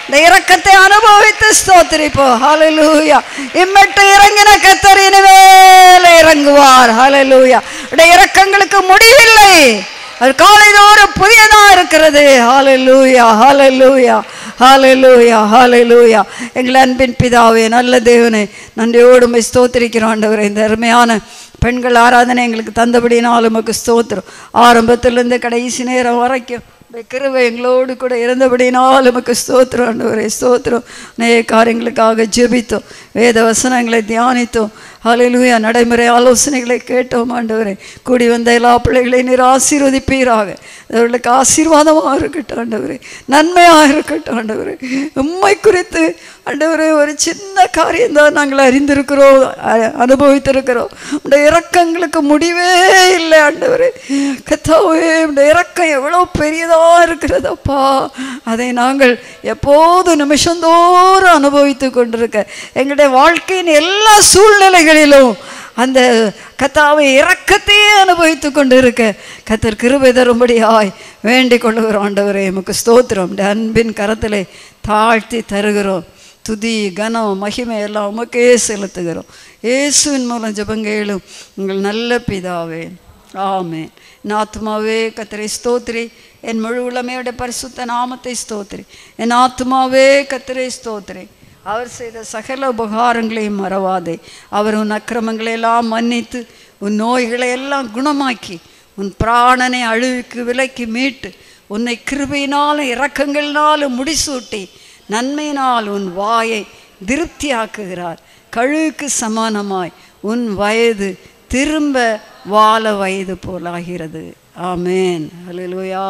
இந்த இரக்கத்தை அனுபவித்து ஸ்தோத்திரிப்போ ஹalleluya இம்மட்டு இறங்கின கத்தர் இனிமேல் இறங்குவார் ஹalleluya இந்த இரக்கங்களுக்கு முடிவில்லை அது காலைதோறும் புதியதா இருக்கிறது ஹalleluya ஹalleluya ஹalleluya ஹalleluya எங்கள் அன்பின் பிதாவே நல்ல தேவனே நன்றியோடு உம்மை ஸ்தோத்திரிக்கிறோம் ஆண்டவரே இந்த அருமையான பெண்கள் ஆராதனை எங்களுக்கு தந்தபடினாலும் உமக்கு ஸ்தோத்திரம் ஆரம்பத்திலிருந்து கடைசி நேரம் வரைக்கும் உம்முடைய கிருபை எங்களோடு கூட இருந்தபடினால் உமக்கு ஸ்தோத்திரம் ஆண்டவரே ஸ்தோத்திரம் அநேக காரியங்களுக்காக ஜெபித்தோம் வேத வசனங்களை தியானித்தோம் ஹalleluya நடைமுறை ஆலோசனைகளை கேட்டோம் ஆண்டவரே கூடி வந்த எல்லா பிள்ளைகளையும் நீர் ஆசீர்வதிப்பீராக அவர்களுக்கு ஆசீர்வாதமாக இருக்கட்டும் ஆண்டவரே நன்மையாக இருக்கட்டும் ஆண்டவரே உம்மை குறித்து ஆண்டவரே ஒரு சின்ன காரியம்தான் நாங்கள் அறிந்திருக்கிறோம் அ- அனுபவித்திருக்கிறோம் உடைய இரக்கங்களுக்கு முடிவே இல்லை ஆண்டவரே கத்தாவே உடைய இரக்கம் எவ்வளோ பெரியதாக இருக்கிறதப்பா அதை நாங்கள் எப்போது நிமிஷந்தோறும் அனுபவித்து கொண்டிருக்க எங்களுடைய வாழ்க்கையின் எல்லா சூழ்நிலைகளிலும் அந்த கத்தாவை இரக்கத்தையே அனுபவித்து கொண்டு இருக்க கத்தர் கிருபை தரும்படியாய் வேண்டிக் கொள்ளுகிறோம் ஆண்டவரே எமக்கு ஸ்தோத்திரம் உம்முடைய அன்பின் கரத்திலே தாழ்த்தி தருகிறோம் துதி கனம் மகிமை எல்லாம் உமக்கே செலுத்துகிறோம் இயேசுவின் மூலம் ஜெபங்கேளும் உங்கள் நல்ல பிதாவே ஆமென் என் ஆத்மாவே கத்தரை ஸ்தோத்திரி என் முழு உளமையோட பரிசுத்த நாமத்தை ஸ்தோத்திரி என் ஆத்மாவே கத்தரை ஸ்தோத்திரி அவர் செய்த சகல உபகாரங்களையும் மறவாதே அவர் உன் அக்கிரமங்களை எல்லாம் மன்னித்து உன் நோய்களை எல்லாம் குணமாக்கி உன் பிராணனை அழிவுக்கு விலைக்கு மீட்டு உன்னை கிருபையினாலும் இரக்கங்களினாலும் முடிசூட்டி நன்மையினால் உன் வாயை திருப்தியாக்குகிறார் கழுவுக்கு சமானமாய் உன் வயது திரும்ப வாழ வயது போலாகிறது ஆமேன் அல்லேலூயா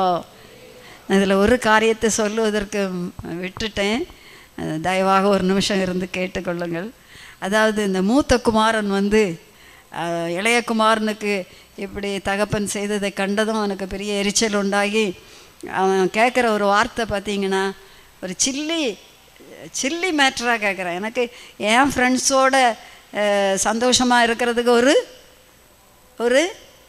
இதில் ஒரு காரியத்தை சொல்லுவதற்கு விட்டுட்டேன் அஹ் தயவாக ஒரு நிமிஷம் இருந்து கேட்டுக்கொள்ளுங்கள் அதாவது இந்த மூத்த குமாரன் வந்து அஹ், இளைய குமாரனுக்கு இப்படி தகப்பன் செய்ததை கண்டதும் அவனுக்கு பெரிய எரிச்சல் உண்டாகி அவன் கேட்குற ஒரு வார்த்தை பார்த்தீங்கன்னா ஒரு சில்லி சில்லி மேட்டராக கேட்குறான் எனக்கு என் ஃப்ரெண்ட்ஸோட சந்தோஷமாக இருக்கிறதுக்கு ஒரு ஒரு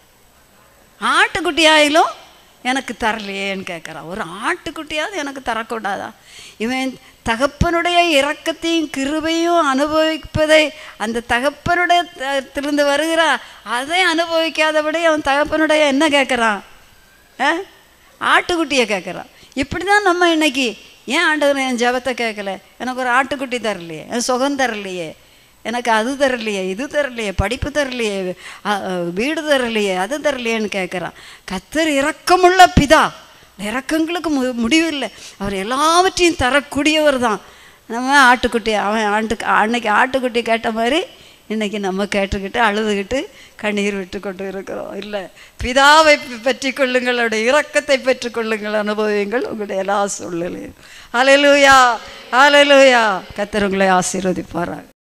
ஆட்டுக்குட்டியாயிலும் எனக்கு தரலையேன்னு கேட்குறான் ஒரு ஆட்டுக்குட்டியாவது எனக்கு தரக்கூடாதா இவன் தகப்பனுடைய இரக்கத்தையும் கிருபையும் அனுபவிப்பதை அந்த தகப்பனுடைய த- திருந்து வருகிறா அதை அனுபவிக்காதபடி அவன் தகப்பனுடைய என்ன கேட்குறான் ஆ? ஆட்டுக்குட்டியை கேட்குறான் இப்படி தான் நம்ம இன்னைக்கு ஏன் ஆண்டவர் என் ஜெபத்தை கேட்கல எனக்கு ஒரு ஆட்டுக்குட்டி தரலையே என் சுகம் தரலையே எனக்கு அது தரலையே இது தரலையே படிப்பு தரலையே அ, அ, வீடு தரலையே அது தரலையேன்னு கேட்குறான் கத்தர் இரக்கமுள்ள பிதா இந்த இரக்கங்களுக்கு மு முடிவில்லை அவர் எல்லாவற்றையும் தரக்கூடியவர் தான் நம்ம ஆட்டுக்குட்டி அவன் ஆட்டு அன்னைக்கு ஆட்டுக்குட்டி கேட்ட மாதிரி இன்னைக்கு நம்ம கேட்டுக்கிட்டு அழுதுகிட்டு கண்ணீர் விட்டு கொண்டு இருக்கிறோம் இல்லை பிதாவை பற்றி கொள்ளுங்கள் அவருடைய இரக்கத்தை பெற்றுக்கொள்ளுங்கள் அனுபவியுங்கள் உங்களுடைய எல்லா சூழ்நிலையும் அலையலூயா அலையலூயா கத்தர் உங்களை ஆசீர்வதிப்பாராக